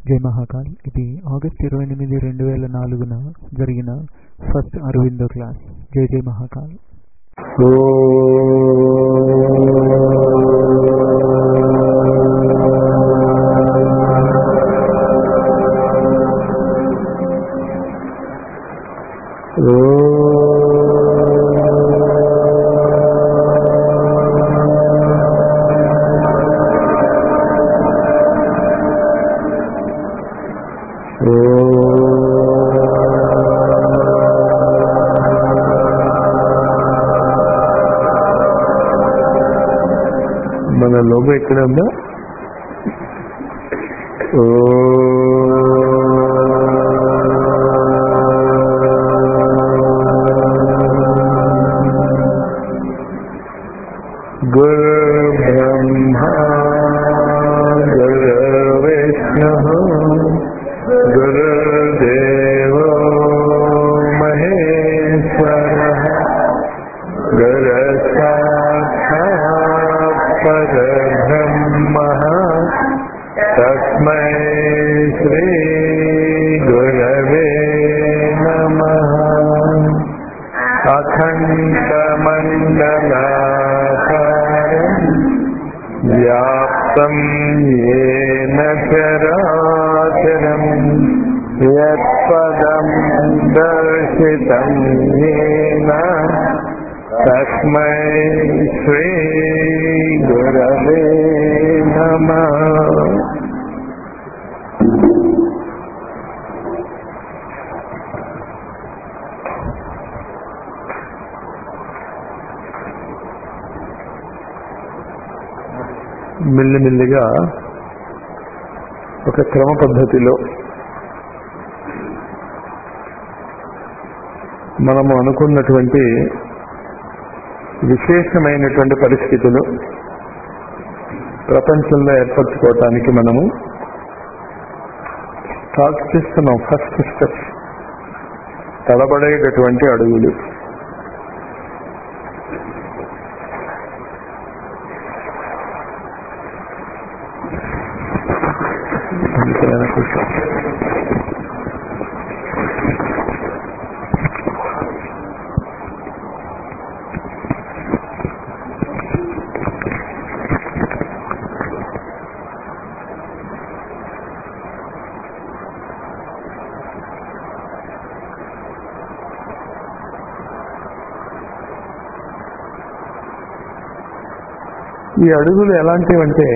జై మహాకాల్ ఇది ఆగస్ట్ ఇరవై ఎనిమిది రెండు వేల నాలుగున జరిగిన ఫస్ట్ అరవిందో క్లాస్ జై జై మహాకాల్ మన లోగో ఎక్కడ ఉందా ఓ గురు బ్రహ్మ గురు విష్ణు గురుదేవ మహేశ్వర గురు సాక్షాత్ పరబ్రహ్మః తస్మై శ్రీ గురవే నమః అఖండమండలాకారం వ్యాప్తం येन చరాచరం యత్పదం దర్శితం येन తస్మై శ్రీ గురవే నమ మెల్లిమెల్లిగా ఒక క్రమ పద్ధతిలో మనము అనుకున్నటువంటి విశేషమైనటువంటి పరిస్థితులు ప్రపంచంలో ఏర్పరచుకోవటానికి మనము స్టార్ట్ చేస్తున్నాం ఫస్ట్ స్టెప్ తడబడేటటువంటి అడుగులు అందుకని కూర్చో. ఈ అడుగులు ఎలాంటివంటే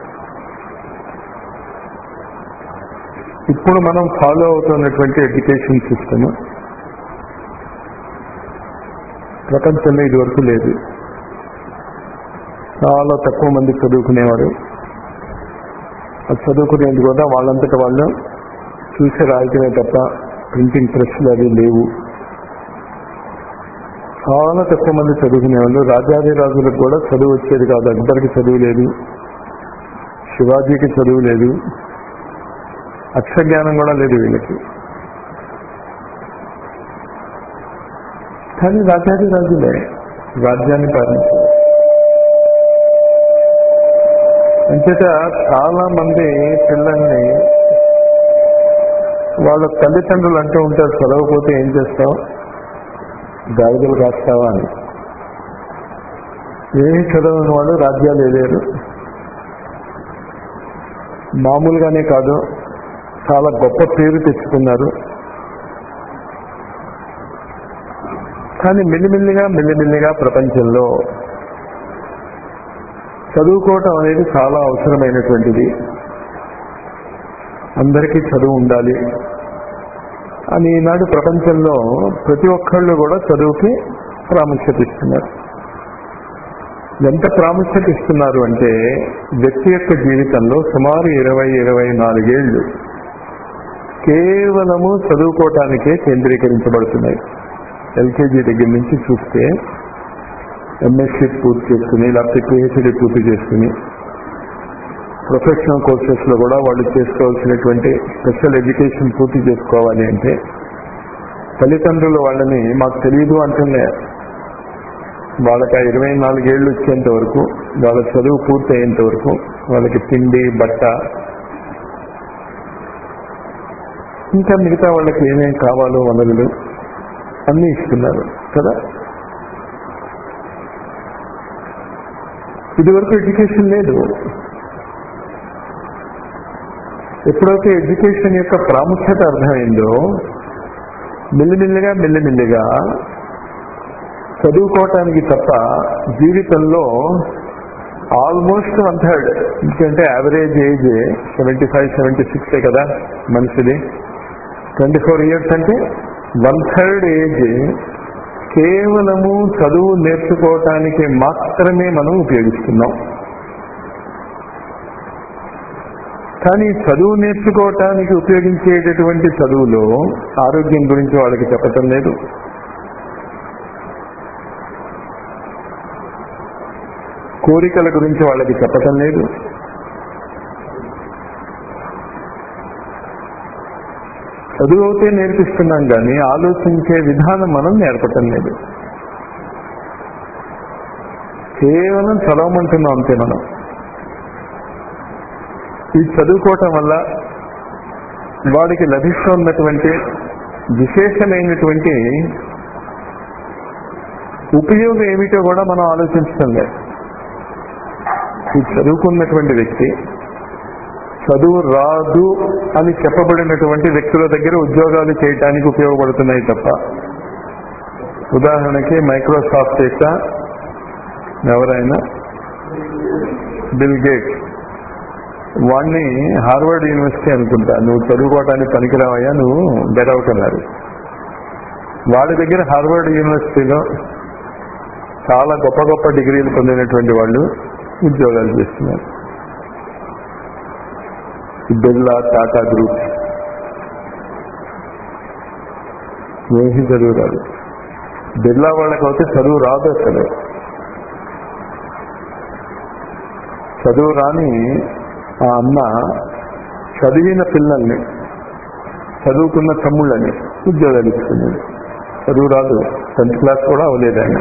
ఇప్పుడు మనం ఫాలో అవుతున్నటువంటి ఎడ్యుకేషన్ సిస్టమ్ ప్రపంచంలో ఇది వరకు లేదు చాలా తక్కువ మంది చదువుకునేవారు అది చదువుకునేందుకు కూడా వాళ్ళంతట వాళ్ళు చూసి రాయటమే తప్ప ప్రింటింగ్ ప్రెస్లు అవి లేవు చాలా తక్కువ మంది చదువుకునేవాళ్ళు రాజాది రాజులకు కూడా చదువు వచ్చేది కాదు అక్బర్కి చదువు లేదు శివాజీకి చదువు లేదు అక్షజ్ఞానం కూడా లేదు వీళ్ళకి కానీ రాజాది రాజులే రాజ్యాన్ని పాలించారు అంచేత చాలా మంది పిల్లల్ని వాళ్ళ తల్లిదండ్రులు అంటూ ఉంటారు చదవకపోతే ఏం చేస్తావు గాడిదలు రాస్తావా అని ఏమి చదవని వాళ్ళు రాజ్యాలు వేయలేరు మామూలుగానే కాదు చాలా గొప్ప పేరు తెచ్చుకున్నారు కానీ మెల్లిమెల్లిగా మెల్లిమెల్లిగా ప్రపంచంలో చదువుకోవటం అనేది చాలా అవసరమైనటువంటిది అందరికీ చదువు ఉండాలి అని ఈనాడు ప్రపంచంలో ప్రతి ఒక్కళ్ళు కూడా చదువుకి ప్రాముఖ్యత ఇస్తున్నారు ఎంత ప్రాముఖ్యత ఇస్తున్నారు అంటే వ్యక్తి యొక్క జీవితంలో సుమారు ఇరవై ఇరవై నాలుగేళ్లు కేవలము చదువుకోవటానికే కేంద్రీకరించబడుతున్నాయి ఎల్కేజీ దగ్గర నుంచి చూస్తే ఎంఎస్సీ పూర్తి చేసుకుని లేకపోతే పిహెచ్డి పూర్తి చేసుకుని ప్రొఫెషనల్ కోర్సెస్ లో కూడా వాళ్ళు చేసుకోవాల్సినటువంటి స్పెషల్ ఎడ్యుకేషన్ పూర్తి చేసుకోవాలి అంటే తల్లిదండ్రులు వాళ్ళని మాకు తెలియదు అంటున్నా వాళ్ళకి ఆ ఇరవై నాలుగేళ్లు వచ్చేంత వరకు వాళ్ళ చదువు పూర్తి అయ్యేంత వరకు వాళ్ళకి తిండి బట్ట ఇంకా మిగతా వాళ్ళకి ఏమేం కావాలో వనరులు అన్నీ ఇస్తున్నారు కదా ఇదివరకు ఎడ్యుకేషన్ లేదు ఎప్పుడైతే ఎడ్యుకేషన్ యొక్క ప్రాముఖ్యత అర్థమైందో మెల్లిమెల్లిగా మెల్లిమెల్లిగా చదువుకోవటానికి తప్ప జీవితంలో ఆల్మోస్ట్ వన్ థర్డ్ ఎందుకంటే average age seventy five seventy six కదా మనిషిది ట్వంటీ ఫోర్ ఇయర్స్ అంటే వన్ థర్డ్ ఏజ్ కేవలము చదువు నేర్చుకోవటానికి మాత్రమే మనం ఉపయోగిస్తున్నాం కానీ చదువు నేర్చుకోవటానికి ఉపయోగించేటటువంటి చదువులో ఆరోగ్యం గురించి వాళ్ళకి చెప్పటం లేదు కోరికల గురించి వాళ్ళకి చెప్పటం లేదు చదువు అయితే నేర్పిస్తున్నాం కానీ ఆలోచించే విధానం మనం నేర్పటం లేదు కేవలం చదవమంటున్నాం అంతే మనం ఈ చదువుకోవటం వల్ల వాడికి లభిస్తున్నటువంటి విశేషమైనటువంటి ఉపయోగం ఏమిటో కూడా మనం ఆలోచించడం లేదు ఈ చదువుకున్నటువంటి వ్యక్తి చదువు రాదు అని చెప్పబడినటువంటి వ్యక్తుల దగ్గర ఉద్యోగాలు చేయటానికి ఉపయోగపడుతున్నాయి తప్ప ఉదాహరణకి మైక్రోసాఫ్ట్ యొక్క ఎవరైనా బిల్ గేట్స్ వాడిని హార్వర్డ్ యూనివర్సిటీ అనుకుంటా నువ్వు చదువుకోవటానికి పనికిరావయ్యా నువ్వు గెట్ అవుట్ అన్నారు వాడి దగ్గర హార్వర్డ్ యూనివర్సిటీలో చాలా గొప్ప గొప్ప డిగ్రీలు పొందినటువంటి వాళ్ళు ఉద్యోగాలు చేస్తున్నారు బిర్లా టాటా గ్రూప్ ఏమీ చదువు రాదు బిర్లా వాళ్ళకి అయితే చదువు రాదు అసలు చదువు రాని ఆ అన్న చదివిన పిల్లల్ని చదువుకున్న తమ్ముళ్ళని ఉద్యోగాలు ఇస్తున్నాడు చదువు రాదు టెన్త్ క్లాస్ కూడా అవ్వలేదు ఆయన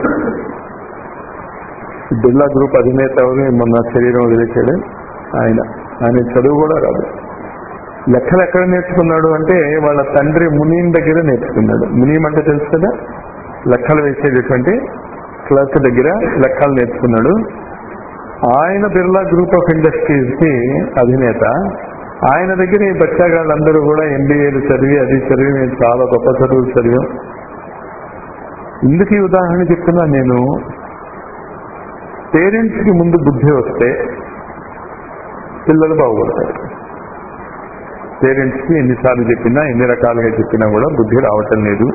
బిర్లా గ్రూప్ అధినేత ఎవరు మొన్న శరీరం వదిలేశాడు ఆయన ఆయన చదువు కూడా రాదు లెక్కలు ఎక్కడ నేర్చుకున్నాడు అంటే వాళ్ళ తండ్రి మునీం దగ్గర నేర్చుకున్నాడు మునీం అంటే తెలుసు కదా లెక్కలు వేసేటటువంటి క్లర్క్ దగ్గర లెక్కలు నేర్చుకున్నాడు ఆయన బిర్లా గ్రూప్ ఆఫ్ ఇండస్ట్రీస్ కి అధినేత ఆయన దగ్గర ఈ బచ్చాగాళ్ళందరూ కూడా ఎంబీఏలు చదివి అది చదివి మేము చాలా గొప్ప చదువులు చదివాం ఇందుకు ఈ ఉదాహరణ చెప్తున్నా నేను పేరెంట్స్ కి ముందు బుద్ధి వస్తే పిల్లలు బాగుపడతారు పేరెంట్స్ కి ఎన్నిసార్లు చెప్పినా ఎన్ని రకాలుగా చెప్పినా కూడా బుద్ధి రావటం లేదు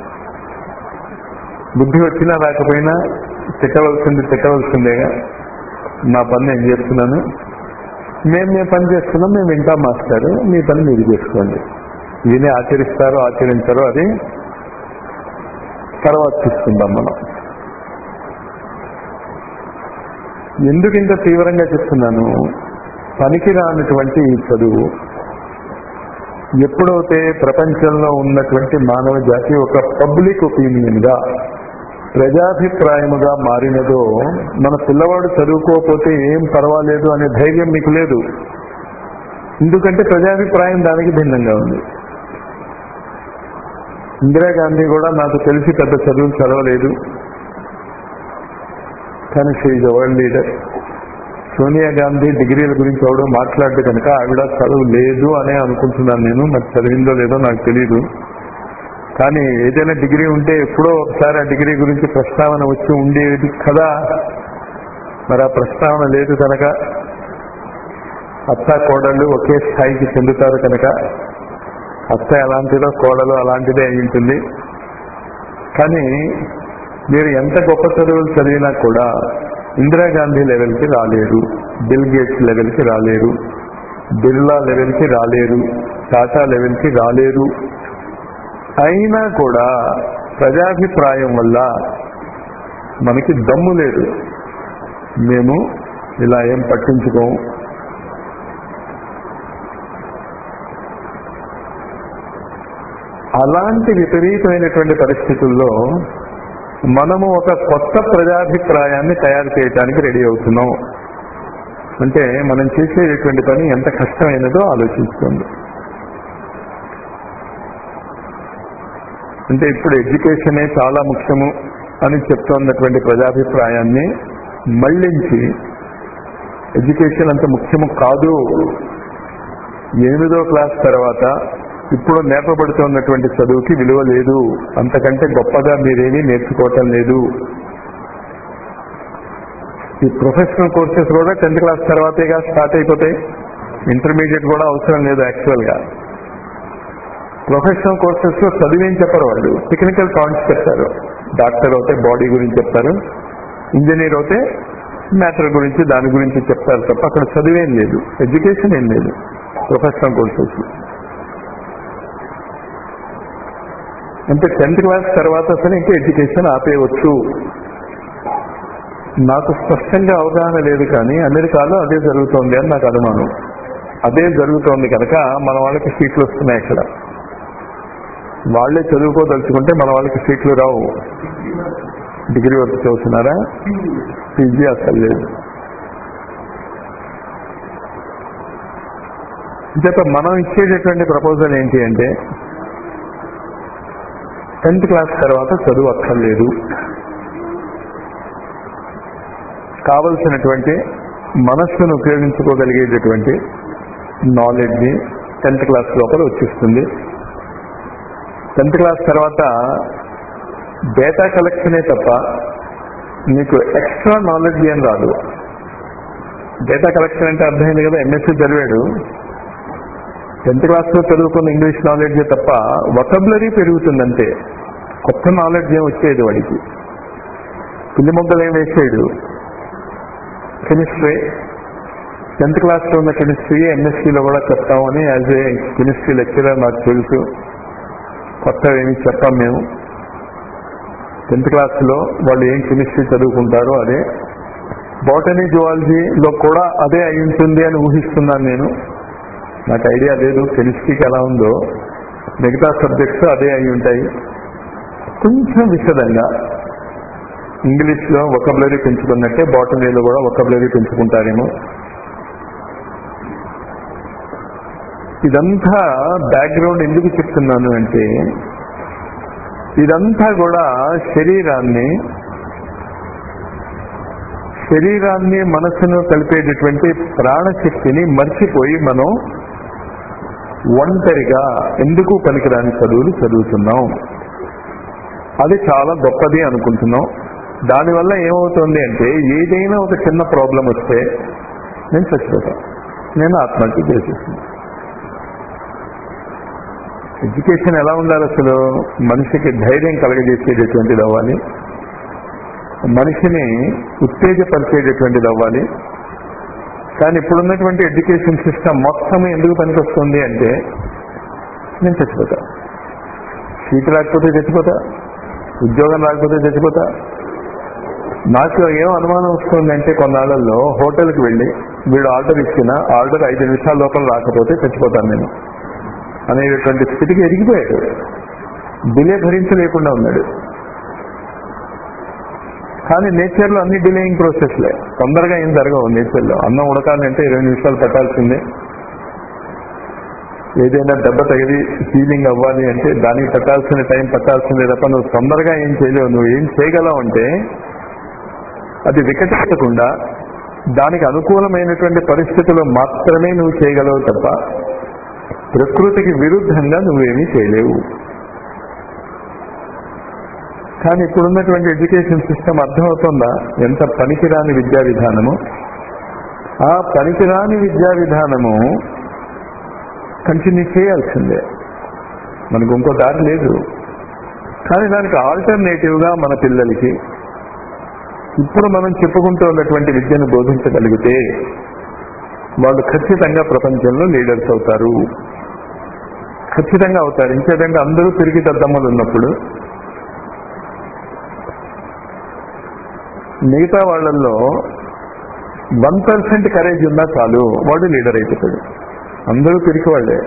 బుద్ధి వచ్చినా రాకపోయినా తిట్టవలసింది తిట్టవలసిందేగా నా పని నేను చేస్తున్నాను మేము మేము పని చేస్తున్నాం మేము వింటాం మాస్టారు మీ పని మీరు చేసుకోండి విని ఆచరిస్తారో ఆచరించారో అది తర్వాత చూసుకుందాం మనం ఎందుకు ఇంత తీవ్రంగా చెప్తున్నాను పనికిరానటువంటి ఈ చదువు ఎప్పుడైతే ప్రపంచంలో ఉన్నటువంటి మానవ జాతి ఒక పబ్లిక్ ఒపీనియన్ గా ప్రజాభిప్రాయముగా మారినదో మన పిల్లవాడు చదువుకోకపోతే ఏం పర్వాలేదు అనే ధైర్యం మీకు లేదు ఎందుకంటే ప్రజాభిప్రాయం దానికి భిన్నంగా ఉంది ఇందిరాగాంధీ కూడా నాకు తెలిసి పెద్ద చదువులు చదవలేదు కానీ she world leader Sonia Gandhi డిగ్రీల గురించి ఎవడో మాట్లాడితే కనుక ఆవిడ చదువు లేదు అనే అనుకుంటున్నాను నేను మరి చదివిందో లేదో నాకు తెలియదు కానీ ఏదైనా డిగ్రీ ఉంటే ఎప్పుడో ఒకసారి ఆ డిగ్రీ గురించి ప్రస్తావన వచ్చి ఉండేది కదా మరి ఆ ప్రస్తావన లేదు కనుక అత్త కోడళ్ళు ఒకే స్థాయికి చెందుతారు కనుక అత్త ఎలాంటిదో కోడలు అలాంటిదే అయి ఉంటుంది కానీ మీరు ఎంత గొప్ప చదువులు చదివినా కూడా ఇందిరాగాంధీ లెవెల్కి రాలేరు బిల్ గేట్స్ లెవెల్కి రాలేరు బిర్లా లెవెల్కి రాలేరు టాటా లెవెల్కి రాలేరు అయినా కూడా ప్రజాభిప్రాయం వల్ల మనకి దమ్ము లేదు మేము ఇలా ఏం పట్టించుకోము అలాంటి విపరీతమైనటువంటి పరిస్థితుల్లో మనము ఒక కొత్త ప్రజాభిప్రాయాన్ని తయారు చేయడానికి రెడీ అవుతున్నాం అంటే మనం చేసేటటువంటి పని ఎంత కష్టమైనదో ఆలోచించుకోండి అంటే ఇప్పుడు ఎడ్యుకేషనే చాలా ముఖ్యము అని చెప్తున్నటువంటి ప్రజాభిప్రాయాన్ని మళ్లించి ఎడ్యుకేషన్ అంత ముఖ్యము కాదు ఎనిమిదో క్లాస్ తర్వాత ఇప్పుడు నేర్పబడుతున్నటువంటి చదువుకి విలువ లేదు అంతకంటే గొప్పగా మీరేమీ నేర్చుకోవటం లేదు ఈ ప్రొఫెషనల్ కోర్సెస్ కూడా టెన్త్ క్లాస్ తర్వాతేగా స్టార్ట్ అయిపోతాయి ఇంటర్మీడియట్ కూడా అవసరం లేదు యాక్చువల్ గా ప్రొఫెషనల్ కోర్సెస్ లో చదివేం చెప్పరు వాళ్ళు టెక్నికల్ పాయింట్స్ చెప్తారు డాక్టర్ అయితే బాడీ గురించి చెప్తారు ఇంజనీర్ అయితే మ్యాటర్ గురించి దాని గురించి చెప్తారు తప్ప అక్కడ చదివేం లేదు ఎడ్యుకేషన్ ఏం లేదు ప్రొఫెషనల్ కోర్సెస్ అంటే టెన్త్ క్లాస్ తర్వాత అసలు ఇంకా ఎడ్యుకేషన్ ఆపేయవచ్చు నాకు స్పష్టంగా అవగాహన లేదు కానీ అమెరికాలో అదే జరుగుతోంది అని నాకు అనుమానం అదే జరుగుతోంది కనుక మన వాళ్ళకి సీట్లు వస్తున్నాయి ఇక్కడ వాళ్ళే చదువుకోదలుచుకుంటే మన వాళ్ళకి సీట్లు రావు డిగ్రీ వరకు చదువుతున్నారా పీజీ అసలు లేదు చేత మనం ఇచ్చేటటువంటి ప్రపోజల్ ఏంటి అంటే టెన్త్ క్లాస్ తర్వాత చదువు అక్కర్లేదు కావలసినటువంటి మనస్సును ఉపయోగించుకోగలిగేటటువంటి నాలెడ్జ్ టెన్త్ క్లాస్ లోపల వచ్చేస్తుంది టెన్త్ క్లాస్ తర్వాత డేటా కలెక్షనే తప్ప మీకు ఎక్స్ట్రా నాలెడ్జ్ ఏం రాదు డేటా కలెక్షన్ అంటే అర్థమైంది కదా ఎంఎస్సీ చదివాడు టెన్త్ క్లాస్లో చదువుకున్న ఇంగ్లీష్ నాలెడ్జ్ తప్ప వొకబులరీ పెరుగుతుందంటే కొత్త నాలెడ్జ్ ఏం వచ్చేది వాడికి పిల్లి మొగ్గలు ఏం వేసాడు కెమిస్ట్రీ టెన్త్ క్లాస్లో ఉన్న కెమిస్ట్రీ ఎంఎస్సీలో కూడా చెప్తామని యాజ్ ఏ కెమిస్ట్రీ లెక్చరర్ నాకు తెలుసు కొత్తగా ఏమి చెప్పాం మేము టెన్త్ క్లాస్లో వాళ్ళు ఏం కెమిస్ట్రీ చదువుకుంటారో అదే బాటనీ జువాలజీలో కూడా అదే అయి ఉంటుంది అని ఊహిస్తున్నాను నేను నాకు ఐడియా లేదు కెమిస్ట్రీకి ఎలా ఉందో మిగతా సబ్జెక్ట్స్ అదే అయి ఉంటాయి కొంచెం విశదంగా ఇంగ్లీష్లో వొకబులరీ పెంచుకున్నట్టే బాటనీలో కూడా వొకబులరీ పెంచుకుంటారేమో ఇదంతా బ్యాక్గ్రౌండ్ ఎందుకు చెప్తున్నాను అంటే ఇదంతా కూడా శరీరాన్ని శరీరాన్ని మనసును కలిపేటటువంటి ప్రాణశక్తిని మర్చిపోయి మనం ఒంటరిగా ఎందుకు పనికిరాని చదువులు చదువుతున్నాం అది చాలా గొప్పది అనుకుంటున్నాం దానివల్ల ఏమవుతుంది అంటే ఏదైనా ఒక చిన్న ప్రాబ్లం వస్తే నేను చచ్చిపోతాను నేను ఆత్మహత్య చేసేస్తున్నాను ఎడ్యుకేషన్ ఎలా ఉండాలి అసలు మనిషికి ధైర్యం కలగజేసేటటువంటిది అవ్వాలి మనిషిని ఉత్తేజపరిచేటటువంటిది అవ్వాలి కానీ ఇప్పుడున్నటువంటి ఎడ్యుకేషన్ సిస్టమ్ మొత్తం ఎందుకు పనికొస్తుంది అంటే నేను చచ్చిపోతా సీటు రాకపోతే చచ్చిపోతా ఉద్యోగం రాకపోతే చచ్చిపోతా నాకు ఏం అనుమానం వస్తుంది అంటే కొన్నాళ్ళల్లో హోటల్కి వెళ్ళి వీడు ఆర్డర్ ఇచ్చిన ఆర్డర్ ఐదు నిమిషాల లోపల రాకపోతే చచ్చిపోతాను నేను అనేటటువంటి స్థితికి ఎదిగిపోయాడు డిలే భరించలేకుండా ఉన్నాడు కానీ నేచర్లో అన్ని డిలేయింగ్ ప్రాసెస్లే తొందరగా ఏం జరగవు నేచర్లో అన్నం ఉడకాలంటే ఇరవై నిమిషాలు పెట్టాల్సిందే ఏదైనా దెబ్బ తగిలి హీలింగ్ అవ్వాలి అంటే దానికి పెట్టాల్సిన టైం పెట్టాల్సిందే తప్ప నువ్వు తొందరగా ఏం చేయలేవు నువ్వు ఏం చేయగలవు అంటే అది వికటించకుండా దానికి అనుకూలమైనటువంటి పరిస్థితులు మాత్రమే నువ్వు చేయగలవు తప్ప ప్రకృతికి విరుద్ధంగా నువ్వేమీ చేయలేవు కానీ ఇప్పుడున్నటువంటి ఎడ్యుకేషన్ సిస్టమ్ అర్థమవుతుందా ఎంత పనికిరాని విద్యా విధానము ఆ పనికిరాని విద్యా విధానము కంటిన్యూ చేయాల్సిందే మనకు ఇంకో దారి లేదు కానీ దానికి ఆల్టర్నేటివ్ గా మన పిల్లలకి ఇప్పుడు మనం చెప్పుకుంటూ ఉన్నటువంటి విద్యను బోధించగలిగితే వాళ్ళు ఖచ్చితంగా ప్రపంచంలో లీడర్స్ అవుతారు ఖచ్చితంగా అవుతారు ఇంకేదంటే అందరూ తిరిగి దద్దమ్మలు ఉన్నప్పుడు మిగతా వాళ్ళల్లో వన్ పర్సెంట్ కరేజ్ ఉన్నా చాలు వాడు లీడర్ అయిపోతాడు అందరూ పిరికి వాళ్ళే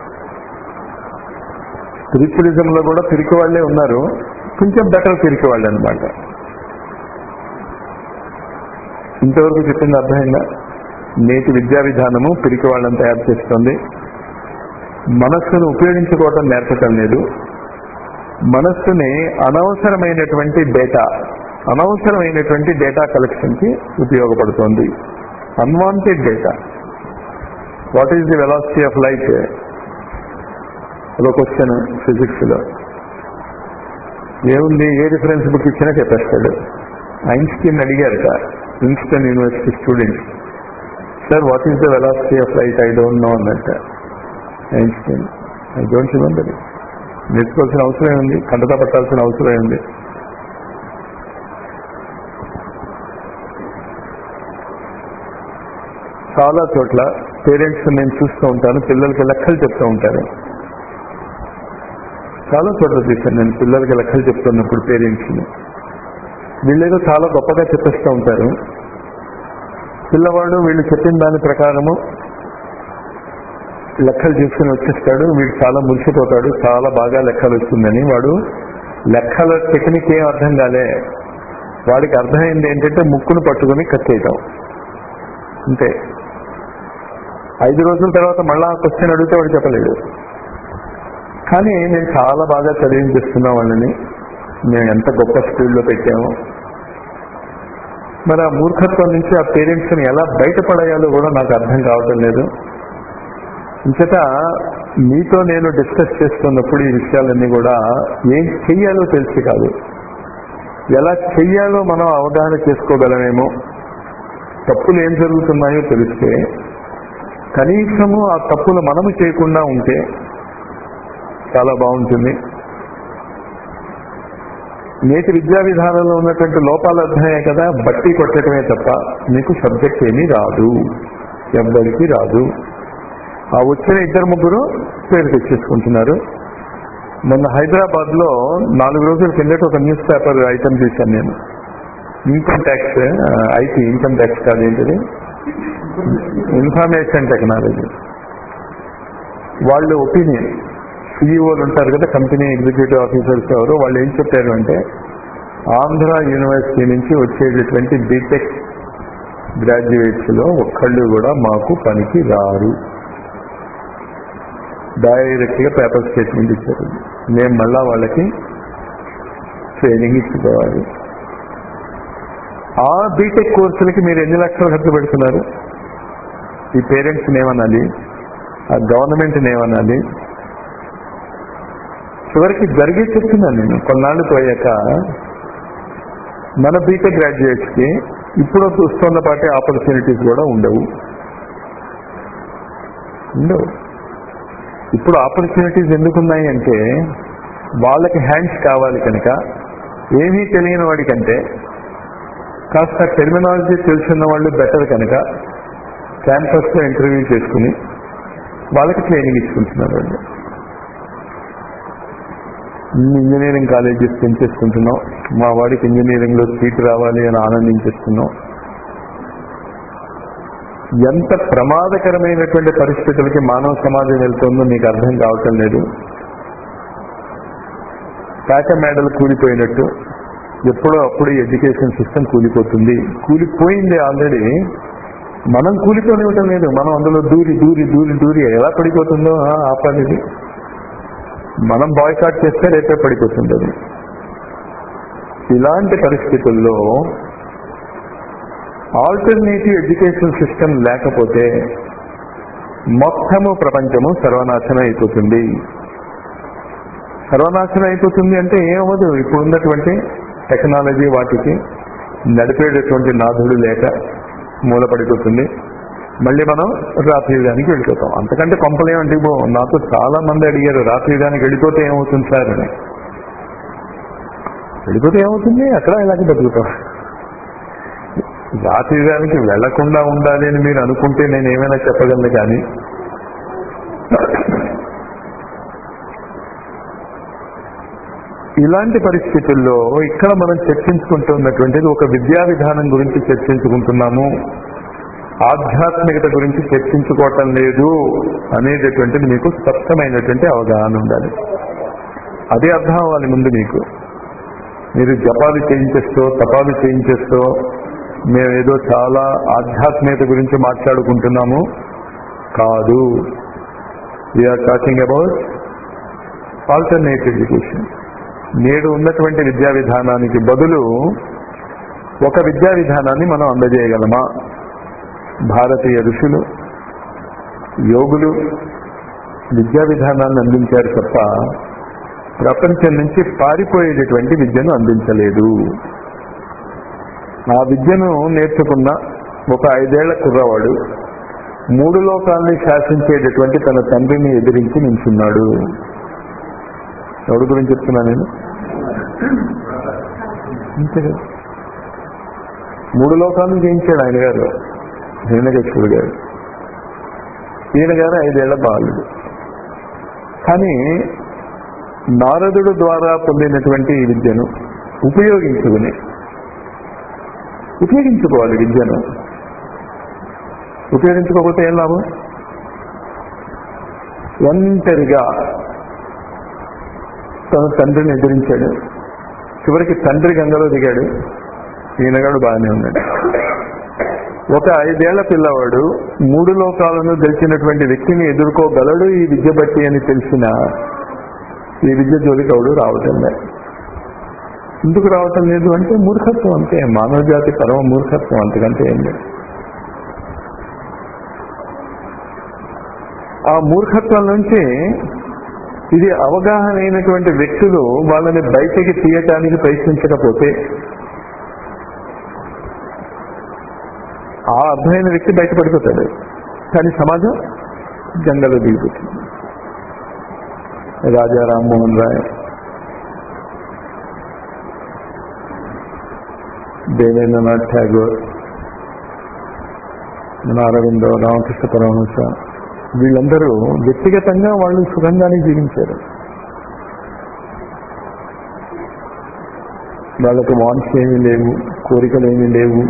స్పిరిచువలిజంలో కూడా పిరికి వాళ్ళే ఉన్నారు కొంచెం బెటర్ పిరికి వాళ్ళే అనమాట ఇంతవరకు చెప్పింది అర్థమైందా నేటి విద్యా విధానము పిరికి వాళ్ళని తయారు చేస్తుంది మనస్సును ఉపయోగించుకోవటం నేర్పటం లేదు మనస్సుని అనవసరమైనటువంటి డేటా అనవసరమైనటువంటి డేటా కలెక్షన్ కి ఉపయోగపడుతోంది unwanted data what is the velocity of light ఒక క్వశ్చన్ ఫిజిక్స్ లో ఏముంది ఏ రిఫరెన్స్ బుక్ ఇచ్చినా చెప్పేస్తాడు ఐన్స్టీన్ అడిగారట Princeton university students sir what is the velocity of light I don't know అన్నట్ట ఐన్స్టీన్ ఐ డోంట్ రిమెంబర్ నేర్చుకోవాల్సిన అవసరం ఉంది కంటత పట్టాల్సిన అవసరం ఉంది చాలా చోట్ల పేరెంట్స్ నేను చూస్తూ ఉంటాను పిల్లలకి లెక్కలు చెప్తూ ఉంటారు చాలా చోట్ల చూశాను నేను పిల్లలకి లెక్కలు చెప్తున్నప్పుడు పేరెంట్స్ని వీళ్ళేదో చాలా గొప్పగా చెప్పేస్తూ ఉంటారు పిల్లవాడు వీళ్ళు చెప్పిన దాని ప్రకారము లెక్కలు తీసుకుని వచ్చేస్తాడు వీడు చాలా మురిసిపోతాడు చాలా బాగా లెక్కలు వస్తుందని వాడు లెక్కల టెక్నిక్ ఏం అర్థం కాలే వాడికి అర్థమైంది ఏంటంటే ముక్కును పట్టుకుని కట్టేయటం అంతే ఐదు రోజుల తర్వాత మళ్ళా క్వశ్చన్ అడిగితే వాడు చెప్పలేడు కానీ నేను చాలా బాగా చదివించేస్తున్నా వాళ్ళని మేము ఎంత గొప్ప స్కూల్లో పెట్టాము మరి ఆ మూర్ఖత్వం నుంచి ఆ పేరెంట్స్ని ఎలా బయటపడేయాలో కూడా నాకు అర్థం కావటం లేదు ఇంకట మీతో నేను డిస్కస్ చేస్తున్నప్పుడు ఈ విషయాలన్నీ కూడా ఏం చెయ్యాలో తెలిసి కాదు ఎలా చెయ్యాలో మనం అవగాహన చేసుకోగలమేమో తప్పులు ఏం జరుగుతున్నాయో తెలిస్తే కనీసము ఆ తప్పులు మనము చేయకుండా ఉంటే చాలా బాగుంటుంది నేటి విద్యా విధానంలో ఉన్నటువంటి లోపాలు అర్థమయ్యాయి కదా బట్టి కొట్టడమే తప్ప మీకు సబ్జెక్ట్ ఏమీ రాదు ఎవ్వరికి రాదు ఆ వచ్చిన ఇద్దరు ముగ్గురు పేరు తెచ్చేసుకుంటున్నారు మొన్న హైదరాబాద్ లో నాలుగు రోజుల కిందట ఒక న్యూస్ పేపర్ ఐటమ్ చూశాను నేను income tax IT income tax కాదు ఏంటిది ఇన్ఫర్మేషన్ టెక్నాలజీ వాళ్ళ ఒపీనియన్ సిఇఓలు ఉంటారు కదా కంపెనీ ఎగ్జిక్యూటివ్ ఆఫీసర్స్ ఎవరు వాళ్ళు ఏం చెప్పారు అంటే ఆంధ్ర యూనివర్సిటీ నుంచి వచ్చేటటువంటి బీటెక్ గ్రాడ్యుయేట్స్ లో ఒక్కళ్ళు కూడా మాకు పనికి రారు డైరెక్ట్ గా పేపర్ స్టేట్మెంట్ ఇచ్చారు మేము మళ్ళా వాళ్ళకి ట్రైనింగ్ ఇచ్చుకోవాలి ఆ బీటెక్ కోర్సులకి మీరు ఎన్ని లక్షలు ఖర్చు పెడుతున్నారు ఈ పేరెంట్స్ ఏమనాలి ఆ గవర్నమెంట్ ఏమనాలి చివరికి జరిగే చెప్తున్నాను నేను కొన్నాళ్ళు పోయాక మన బీటెక్ గ్రాడ్యుయేట్స్ కి ఇప్పుడు వస్తున్న పాటే ఆపర్చునిటీస్ కూడా ఉండవు ఉండవు ఇప్పుడు ఆపర్చునిటీస్ ఎందుకున్నాయి అంటే వాళ్ళకి హ్యాండ్స్ కావాలి కనుక ఏమీ తెలియని వాడికంటే కాస్త టెర్మినాలజీ తెలిసిన వాళ్ళు బెటర్ కనుక క్యాంపస్ లో ఇంటర్వ్యూ చేసుకుని వాళ్ళకి ట్రైనింగ్ ఇచ్చుకుంటున్నారు వాళ్ళు ఇంజనీరింగ్ కాలేజెస్ పెంచేసుకుంటున్నాం మా వాడికి ఇంజనీరింగ్ లో సీట్ రావాలి అని ఆనందించేస్తున్నాం ఎంత ప్రమాదకరమైనటువంటి పరిస్థితులకి మానవ సమాజం వెళ్తుందో మీకు అర్థం కావటం లేదు పేట మేడలు కూలిపోయినట్టు ఎప్పుడో అప్పుడు ఎడ్యుకేషన్ సిస్టమ్ కూలిపోతుంది కూలిపోయింది ఆల్రెడీ మనం కూలిపోనివ్వటం లేదు మనం అందులో దూరి దూరి దూరి దూరి ఎలా పడిపోతుందో ఆపాలి మనం బాయ్కాట్ చేస్తే రేపే పడిపోతుంది అది ఇలాంటి పరిస్థితుల్లో ఆల్టర్నేటివ్ ఎడ్యుకేషన్ సిస్టమ్ లేకపోతే మొత్తము ప్రపంచము సర్వనాశనం అయిపోతుంది సర్వనాశనం అయిపోతుంది అంటే ఏమవ్వదు ఇప్పుడు ఉన్నటువంటి టెక్నాలజీ వాటికి నడిపేటటువంటి నాథుడు లేక మూలపడిపోతుంది మళ్ళీ మనం రాత్రియుగానికి వెళ్ళిపోతాం అంతకంటే కొంపలేమంటే నాతో చాలా మంది అడిగారు రాత్రియుగానికి వెళ్ళిపోతే ఏమవుతుంది సార్ అని వెళ్ళిపోతే ఏమవుతుంది అక్కడ ఇలాగే బతుకుతాం రాత్రియుగానికి వెళ్లకుండా ఉండాలి అని మీరు అనుకుంటే నేను ఏమైనా చెప్పగలను కానీ ఇలాంటి పరిస్థితుల్లో ఇక్కడ మనం చర్చించుకుంటున్నటువంటిది ఒక విద్యా విధానం గురించి చర్చించుకుంటున్నాము ఆధ్యాత్మికత గురించి చర్చించుకోవటం లేదు అనేటటువంటిది మీకు స్పష్టమైనటువంటి అవగాహన ఉండాలి అదే అర్థం అవ్వాలి ముందు మీకు మీరు జపాలు చేయించేస్తూ తపాలు చేయించేస్తూ మేము ఏదో చాలా ఆధ్యాత్మికత గురించి మాట్లాడుకుంటున్నాము కాదు we are talking about alternate education నేడు ఉన్నటువంటి విద్యా విధానానికి బదులు ఒక విద్యా విధానాన్ని మనం అందజేయగలమా భారతీయ ఋషులు యోగులు విద్యా విధానాన్ని అందించారు తప్ప ప్రపంచం నుంచి పారిపోయేటటువంటి విద్యను అందించలేదు ఆ విద్యను నేర్చుకున్న ఒక ఐదేళ్ల కుర్రవాడు మూడు లోకాల్ని శాసించేటటువంటి తన తండ్రిని ఎదిరించి నిల్చున్నాడు ఎవరి గురించి చెప్తున్నా నేను అంతే కదా మూడు లోకాలను జయించాడు ఆయన గారు హిరణ్యకృష్ణుడు గారు ఈయన గారు ఐదేళ్ల బాలుడు కానీ నారదుడు ద్వారా పొందినటువంటి ఈ విద్యను ఉపయోగించుకుని ఉపయోగించుకోవాలి విద్యను ఉపయోగించుకోకపోతే ఏం లాభం ఒంటరిగా తన తండ్రిని ఎదిరించాడు చివరికి తండ్రి గంగలో దిగాడు ఈయనగాడు బాగానే ఉన్నాడు ఒక ఐదేళ్ల పిల్లవాడు మూడు లోకాలను గెలిచినటువంటి వ్యక్తిని ఎదుర్కోగలడు ఈ విద్య బట్టి అని తెలిసిన ఈ విద్య జోలికవుడు రావటం లేదు ఎందుకు రావటం లేదు అంటే మూర్ఖత్వం అంతే మానవ జాతి పరమ మూర్ఖత్వం అంతకంటే ఏం లేదు ఆ మూర్ఖత్వం నుంచి ఇది అవగాహన అయినటువంటి వ్యక్తులు వాళ్ళని బయటికి తీయటానికి ప్రయత్నించకపోతే ఆ అర్థమైన వ్యక్తి బయటపడిపోతాడు కానీ సమాజం జంగలో దిగిపోతుంది రాజా రామ్మోహన్ రాయ్ దేవేంద్రనాథ్ ఠాగూర్ మన అరవిందో రామకృష్ణ పరమహంస వీళ్ళందరూ వ్యక్తిగతంగా వాళ్ళు సుఖంగానే జీవించారు వాళ్ళకి వాన్స్ ఏమీ లేవు కోరికలు ఏమీ లేవు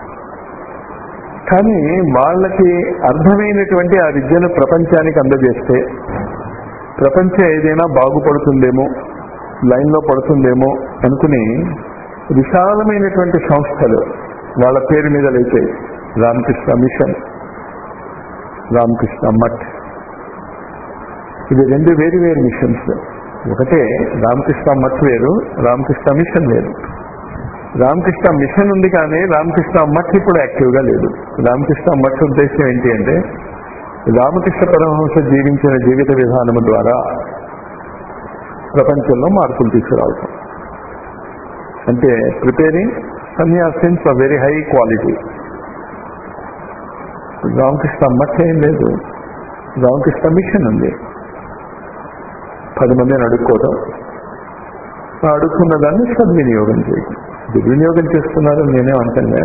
కానీ వాళ్ళకి అర్థమైనటువంటి ఆ విద్యను ప్రపంచానికి అందజేస్తే ప్రపంచం ఏదైనా బాగుపడుతుందేమో లైన్లో పడుతుందేమో అనుకుని విశాలమైనటువంటి సంస్థలు వాళ్ళ పేరు మీద లేచాయి రామకృష్ణ మిషన్ రామకృష్ణ మఠ్ ఇది రెండు వేరు వేరు మిషన్స్ ఒకటే రామకృష్ణ మఠ్ వేరు రామకృష్ణ మిషన్ వేరు రామకృష్ణ మిషన్ ఉంది కానీ రామకృష్ణ మఠ్ ఇప్పుడు యాక్టివ్గా లేదు రామకృష్ణ మఠ్ ఉద్దేశం ఏంటి అంటే రామకృష్ణ పరమహంస జీవించిన జీవిత విధానము ద్వారా ప్రపంచంలో మార్పులు తీసుకురావటం అంటే preparing sanyasins of very high quality Ramakrishna Math ఏం లేదు రామకృష్ణ మిషన్ ఉంది పది మందిని అడుక్కోవడం ఆ అడుక్కున్న దాన్ని సద్వినియోగం చేయడం దుర్వినియోగం చేస్తున్నారని నేనే అంటాను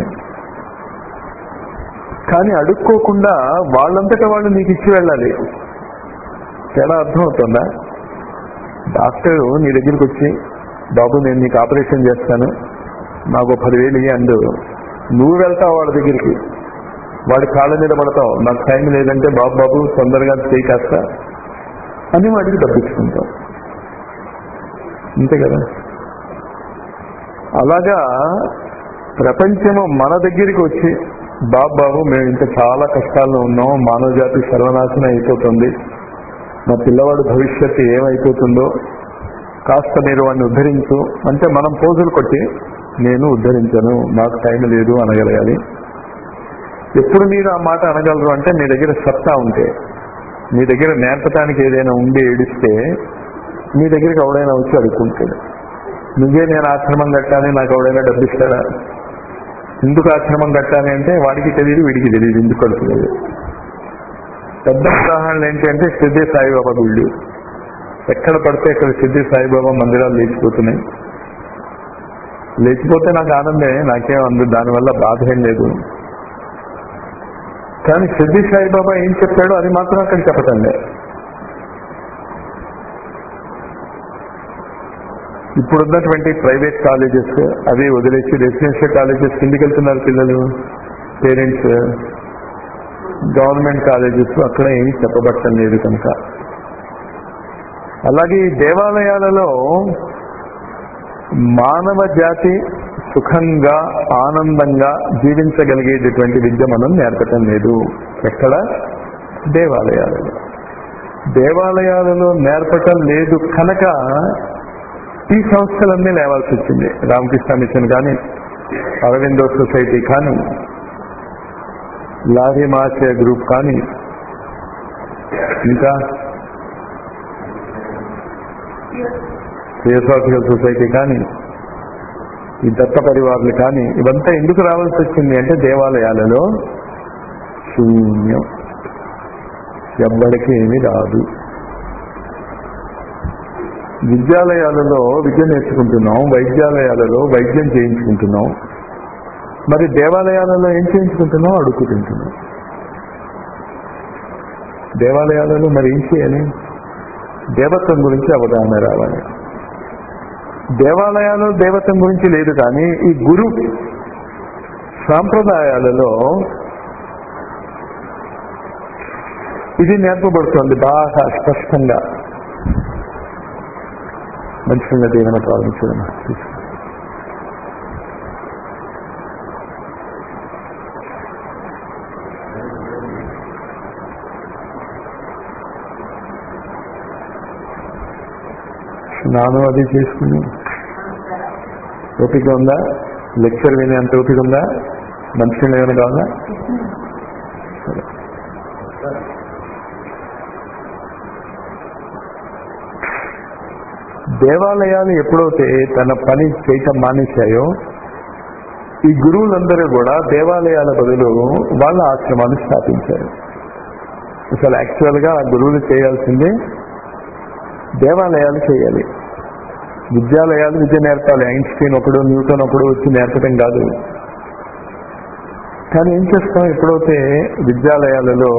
కానీ అడుక్కోకుండా వాళ్ళంతటా వాళ్ళు నీకు ఇచ్చి వెళ్ళాలి తేడా అర్థమవుతుందా డాక్టర్ నీ దగ్గరికి వచ్చి బాబు నేను నీకు ఆపరేషన్ చేస్తాను నాకు పదివేలు ఇయ్యి అందు నువ్వు వెళ్తావు వాళ్ళ దగ్గరికి వాడి కాళ్ళ మీద పడతావు నాకు టైం లేదంటే బాబు బాబు తొందరగా చేయి కాస్త అని వాడికి డబ్బిచ్చుకుంటావు అంతే కదా అలాగా ప్రపంచము మన దగ్గరికి వచ్చి బాబు బాబు మేము ఇంకా చాలా కష్టాల్లో ఉన్నాం మానవ జాతి సర్వనాశనం అయిపోతుంది మా పిల్లవాడు భవిష్యత్తు ఏమైపోతుందో కాస్త మీరు వాడిని ఉద్ధరించు అంటే మనం పోజులు కొట్టి నేను ఉద్ధరించను నాకు టైం లేదు అనగలగాలి ఎప్పుడు మీరు ఆ మాట అనగలరు అంటే మీ దగ్గర సత్తా ఉంటే మీ దగ్గర నేర్పటానికి ఏదైనా ఉండి ఏడిస్తే మీ దగ్గరికి ఎవడైనా వచ్చి అడుక్కుంటాడు నువ్వే నేను ఆశ్రమం కట్టాలి నాకు ఎవడైనా డబ్బు ఇస్తాడా ఎందుకు ఆశ్రమం కట్టాలి అంటే వాడికి తెలియదు వీడికి తెలియదు ఎందుకు కడుతులేదు పెద్ద ఉదాహరణలు ఏంటంటే సిద్ధి సాయిబాబా గుళ్ళు ఎక్కడ పడితే ఇక్కడ సిద్ధి సాయిబాబా మందిరాలు లేచిపోతున్నాయి లేచిపోతే నాకు ఆనందే నాకేం అందు దానివల్ల బాధ ఏం లేదు కానీ సిద్ధి సాయిబాబా ఏం చెప్పాడో అది మాత్రం అక్కడ చెప్పటం లేదు ఇప్పుడున్నటువంటి ప్రైవేట్ కాలేజెస్ అవి వదిలేసి రెసిడెన్షియల్ కాలేజెస్ కిందికి వెళ్తున్నారు పిల్లలు పేరెంట్స్ గవర్నమెంట్ కాలేజెస్ అక్కడ ఏమీ చెప్పబట్టం లేదు కనుక అలాగే ఈ దేవాలయాలలో మానవ జాతి సుఖంగా ఆనందంగా జీవించగలిగేటటువంటి విద్య మనం నేర్పటం లేదు ఎక్కడ దేవాలయాలలో దేవాలయాలలో నేర్పటం లేదు కనుక ఈ సంస్థలన్నీ లేవాల్సి వచ్చింది రామకృష్ణ మిషన్ కానీ అరవిందో సొసైటీ కానీ లారీ మాచే గ్రూప్ కానీ ఇంకా థియోసాఫికల్ సొసైటీ కానీ ఈ దత్త పరివారులు కానీ ఇవంతా ఎందుకు రావాల్సి వచ్చింది అంటే దేవాలయాలలో శూన్యం ఎవ్వడికి ఏమీ రాదు విద్యాలయాలలో విద్య నేర్చుకుంటున్నాం వైద్యాలయాలలో వైద్యం చేయించుకుంటున్నాం మరి దేవాలయాలలో ఏం చేయించుకుంటున్నాం అడుగు తింటున్నాం దేవాలయాలలో మరి ఏం చేయాలి దేవత్వం గురించి అవగాహన రావాలి దేవాలయాలు దేవత్వం గురించి లేదు కానీ ఈ గురు సాంప్రదాయాలలో ఇది నేర్పబడుతుంది బాగా స్పష్టంగా మంచిగా దీవెన ప్రారంభించడం స్నానం అది చేసుకుని ఓపిక ఉందా లెక్చర్ వినేంత ఓపిక ఉందా మంచిగా ఏమైనా కావాలా సరే దేవాలయాలు ఎప్పుడైతే తన పని చేయటం మానేశాయో ఈ గురువులందరూ కూడా దేవాలయాల బదులు వాళ్ళ ఆశ్రమాలు స్థాపించారు అసలు యాక్చువల్ గా గురువులు చేయాల్సిందే దేవాలయాలు చేయాలి విద్యాలయాలు విద్య నేర్పాలి ఐన్స్టీన్ ఒకడు న్యూటన్ ఒకడు వచ్చి నేర్పడం కాదు కానీ ఏం చేస్తాం ఎప్పుడైతే విద్యాలయాలలో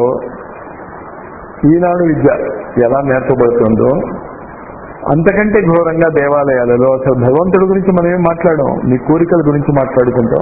ఈనాడు విద్య ఎలా నేర్పబడుతుందో అంతకంటే ఘోరంగా దేవాలయాలలో అసలు భగవంతుడి గురించి మనం ఏం మాట్లాడాం నీ కోరికల గురించి మాట్లాడుకుంటాం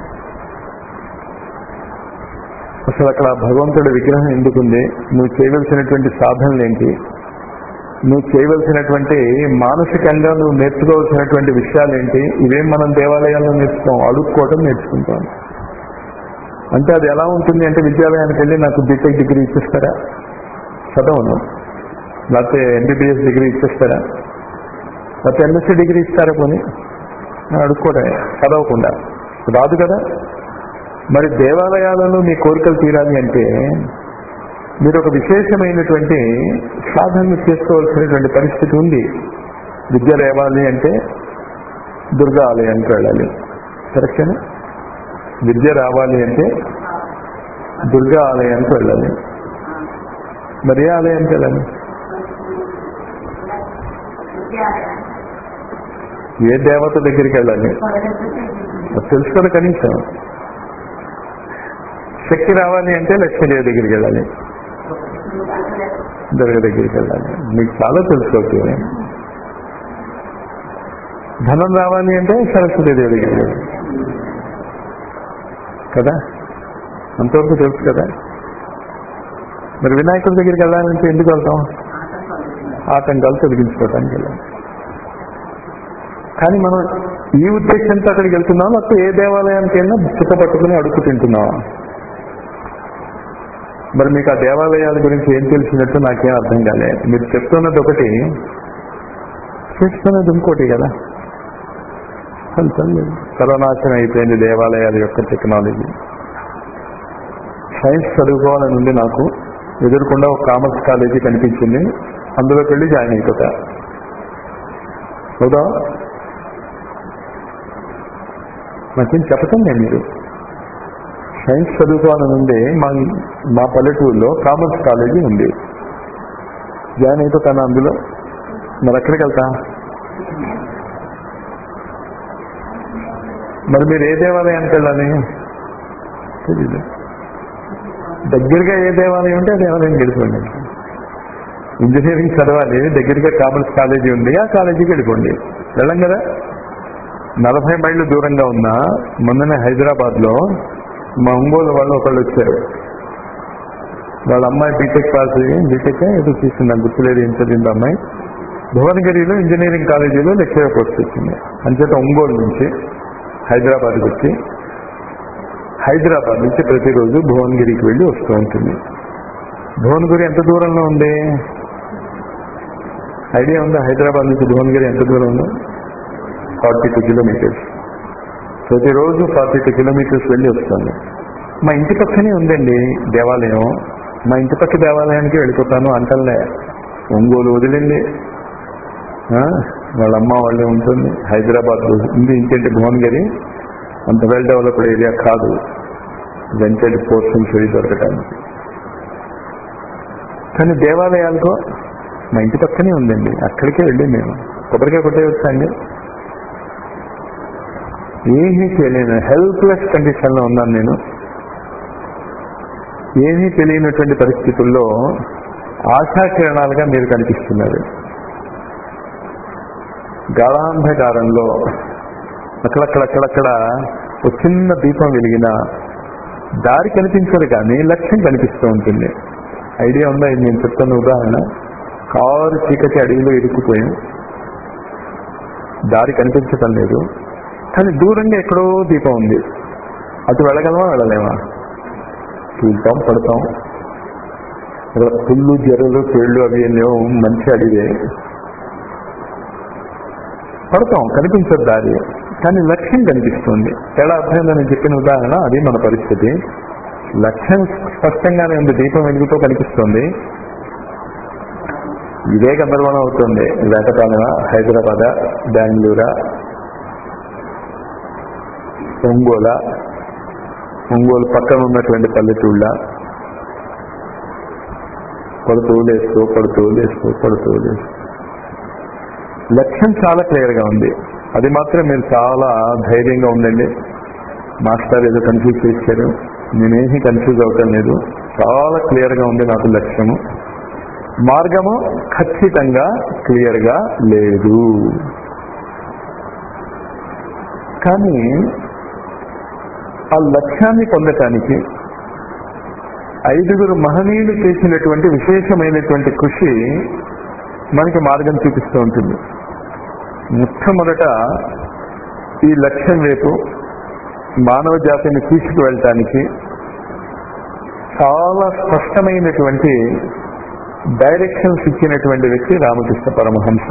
అసలు అక్కడ భగవంతుడి విగ్రహం ఎందుకుంది నువ్వు చేయవలసినటువంటి సాధనలు ఏంటి నువ్వు చేయవలసినటువంటి మానసికంగా నువ్వు నేర్చుకోవాల్సినటువంటి విషయాలు ఏంటి ఇవేం మనం దేవాలయాల్లో నేర్చుకోం అడుక్కోవటం నేర్చుకుంటాం అంటే అది ఎలా ఉంటుంది అంటే విద్యాలయానికి వెళ్ళి నాకు బీటెక్ డిగ్రీ ఇచ్చేస్తారా చదవను లేకపోతే ఎంబీబీఎస్ డిగ్రీ ఇచ్చేస్తారా లేకపోతే ఎంఎస్సీ డిగ్రీ ఇస్తారా పోనీ అడుక్కోవడం చదవకుండా రాదు కదా మరి దేవాలయాలలో మీ కోరికలు తీరాలి అంటే మీరు ఒక విశేషమైనటువంటి సాధనలు చేసుకోవాల్సినటువంటి పరిస్థితి ఉంది విద్య రేవాలి అంటే దుర్గా ఆలయానికి వెళ్ళాలి కరెక్టేనా విద్య రావాలి అంటే దుర్గా ఆలయానికి వెళ్ళాలి మరి ఏ ఆలయానికి వెళ్ళాలి ఏ దేవత దగ్గరికి వెళ్ళాలి అది తెలుసు కదా కనీసం శక్తి రావాలి అంటే లక్ష్మీదేవి దగ్గరికి వెళ్ళాలి దుర్గ దగ్గరికి వెళ్ళాలి మీకు చాలా తెలుసుకోవచ్చు ధనం రావాలి అంటే సరస్వతి దేవి దగ్గరికి వెళ్ళాలి కదా అంతవరకు తెలుసు కదా మరి వినాయకుడి దగ్గరికి వెళ్ళాలంటే ఎందుకు వెళ్తాం ఆటంకాలు తొలగించుకోవడానికి వెళ్ళాలి కానీ మనం ఈ ఉద్దేశంతో అక్కడికి వెళ్తున్నాం లేకపోతే ఏ దేవాలయానికైనా చుక్క పట్టుకుని అడుగు తింటున్నావా మరి మీకు ఆ దేవాలయాల గురించి ఏం తెలిసినట్టు నాకేం అర్థం కాలే మీరు చెప్తున్నది ఒకటి చేస్తున్నది ఇంకోటి కదా ఫలితం లేదు సర్వనాశనం అయిపోయింది దేవాలయాల యొక్క టెక్నాలజీ సైన్స్ చదువుకోవాలని ఉంది నాకు ఎదురుకుండా ఒక కామర్స్ కాలేజీ కనిపించింది అందులోకి వెళ్ళి జాయిన్ అయిపోతా అవుదా నాకేం చెప్పటం నేను మీరు సైన్స్ చదువుకోవాలని ఉంది మా మా పల్లెటూరులో కామర్స్ కాలేజీ ఉంది జాయిన్ అయిపోతాను అందులో మరి ఎక్కడికి వెళ్తా మరి మీరు ఏ దేవాలయానికి వెళ్ళాలి తెలీదు దగ్గరగా ఏ దేవాలయం ఉంటే ఆ దేవాలయం గెలిపోండి ఇంజనీరింగ్ చదవాలి దగ్గరగా కామర్స్ కాలేజీ ఉంది ఆ కాలేజీకి వెళ్ళిపోండి వెళ్ళం కదా నలభై మైళ్ళు దూరంగా ఉన్న మొన్ననే హైదరాబాద్ లో మా ఒంగోలు వాళ్ళు ఒకళ్ళు వచ్చారు వాళ్ళ అమ్మాయి బీటెక్ పాస్ అయ్యి బీటెక్ ఏదో తీసుకుంది నాకు గుర్తులేదు ఏం చదివింది అమ్మాయి భువనగిరిలో ఇంజనీరింగ్ కాలేజీలో లెక్చరర్ పోస్ట్ వచ్చింది అంచేత ఒంగోలు నుంచి హైదరాబాద్కి వచ్చి హైదరాబాద్ నుంచి ప్రతిరోజు భువనగిరికి వెళ్ళి వస్తూ ఉంటుంది భువనగిరి ఎంత దూరంలో ఉంది ఐడియా ఉందా హైదరాబాద్ నుంచి భువనగిరి ఎంత దూరం ఉందో ఫార్టీ టూ కిలోమీటర్స్ ప్రతిరోజు ఫార్టీ టూ కిలోమీటర్స్ వెళ్ళి వస్తాను మా ఇంటి పక్కనే ఉందండి దేవాలయం మా ఇంటి పక్క దేవాలయానికి వెళ్ళిపోతాను అంటలే ఒంగోలు వదిలింది ఆ, వాళ్ళ అమ్మ వాళ్ళే ఉంటుంది హైదరాబాద్ ఉంది ఇంకేంటి భువనగిరి అంత వెల్ డెవలప్డ్ ఏరియా కాదు వెంటెడ్ పోర్షన్స్ అవి దొరకటానికి కానీ దేవాలయాలకు మా ఇంటి పక్కనే ఉందండి అక్కడికే వెళ్ళి మేము కొబ్బరికాయ కొట్టేయచ్చా అండి ఏమీ చేయలేను హెల్ప్లెస్ కండిషన్లో ఉన్నాను నేను ఏమీ తెలియనటువంటి పరిస్థితుల్లో ఆశాకిరణాలుగా మీరు కనిపిస్తున్నారు గాఢాంధకారంలో అక్కడక్కడక్కడక్కడ ఒక చిన్న దీపం వెలిగిన దారి కనిపించదు కానీ లక్ష్యం కనిపిస్తూ ఉంటుంది ఐడియా ఉందా ఇది నేను చెప్తున్న ఉదాహరణ కారు చీకటి అడవిలో ఇరుక్కుపోయాం దారి కనిపించటం లేదు కానీ దూరంగా ఎక్కడో దీపం ఉంది అటు వెళ్ళగలమా వెళ్ళలేమా తూలుతాం పడతాం ఇక్కడ పుల్లు జర్రలు పేళ్ళు అవి ఏం లేవు మంచి అడివే పడతాం కనిపించదు దారి కానీ లక్ష్యం కనిపిస్తుంది తేడా అర్థమైందని నేను చెప్పిన ఉదాహరణ అది మన పరిస్థితి లక్ష్యం స్పష్టంగానే ఉంది దీపం వెలుగుతో కనిపిస్తుంది ఇదే గందరగోళం అవుతుంది వేటపాలెమ హైదరాబాద్ బెంగళూరా ఒంగోల ఒంగోలు పక్కన ఉన్నటువంటి పల్లెటూళ్ళ పడుతూ లేస్తూ పడుతూ లేస్తూ పడుతూ లేస్తూ లక్ష్యం చాలా క్లియర్ గా ఉంది అది మాత్రం మీరు చాలా ధైర్యంగా ఉండండి మాస్టర్ ఏదో కన్ఫ్యూజ్ చేశారు నేనేమీ కన్ఫ్యూజ్ అవటం లేదు చాలా క్లియర్ గా ఉంది నాకు లక్ష్యము మార్గము ఖచ్చితంగా క్లియర్ గా లేదు కానీ ఆ లక్ష్యాన్ని పొందటానికి ఐదుగురు మహనీయులు చేసినటువంటి విశేషమైనటువంటి కృషి మనకి మార్గం చూపిస్తూ ఉంటుంది మొట్టమొదట ఈ లక్ష్యం వైపు మానవ జాతిని తీసుకువెళ్ళటానికి చాలా స్పష్టమైనటువంటి డైరెక్షన్స్ ఇచ్చినటువంటి వ్యక్తి రామకృష్ణ పరమహంస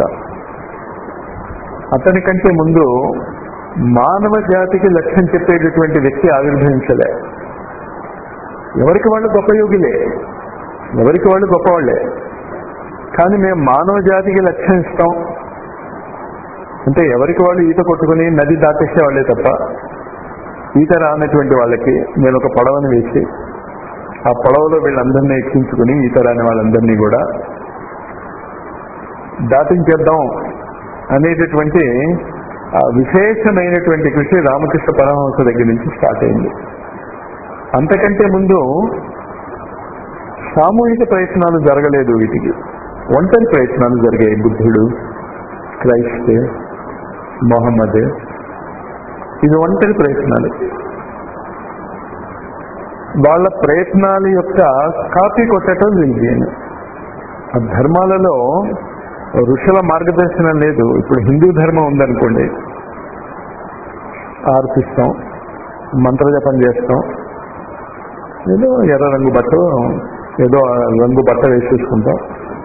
అతని కంటే ముందు మానవ జాతికి లక్ష్యం చెప్పేటటువంటి వ్యక్తి ఆవిర్భవించలే ఎవరికి వాళ్ళు గొప్ప యోగులే ఎవరికి వాళ్ళు గొప్పవాళ్లే కానీ మేము మానవ జాతికి లక్ష్యం ఇస్తాం అంటే ఎవరికి వాళ్ళు ఈత కొట్టుకుని నది దాటేసే వాళ్ళే తప్ప ఈత రానటువంటి వాళ్ళకి నేను ఒక పడవని వేసి ఆ పడవలో వీళ్ళందరినీ ఎక్కించుకుని ఈత రాని వాళ్ళందరినీ కూడా దాటించేద్దాం అనేటటువంటి ఆ విశేషమైనటువంటి కృషి రామకృష్ణ పరమహంస దగ్గర నుంచి స్టార్ట్ అయింది అంతకంటే ముందు సామూహిక ప్రయత్నాలు జరగలేదు వీటికి ఒంటరి ప్రయత్నాలు జరిగాయి బుద్ధుడు క్రైస్ట్ మొహమ్మద్ ఇది ఒంటరి ప్రయత్నాలు వాళ్ళ ప్రయత్నాల యొక్క కాపీ కొట్టడం రిలీజియన్ ఆ ధర్మాలలో ఋషుల మార్గదర్శనం లేదు ఇప్పుడు హిందూ ధర్మం ఉందనుకోండి ఆర్పిస్తాం మంత్రజపం చేస్తాం ఏదో ఎర్ర రంగు బట్ట ఏదో రంగు బట్ట వేసేసుకుంటాం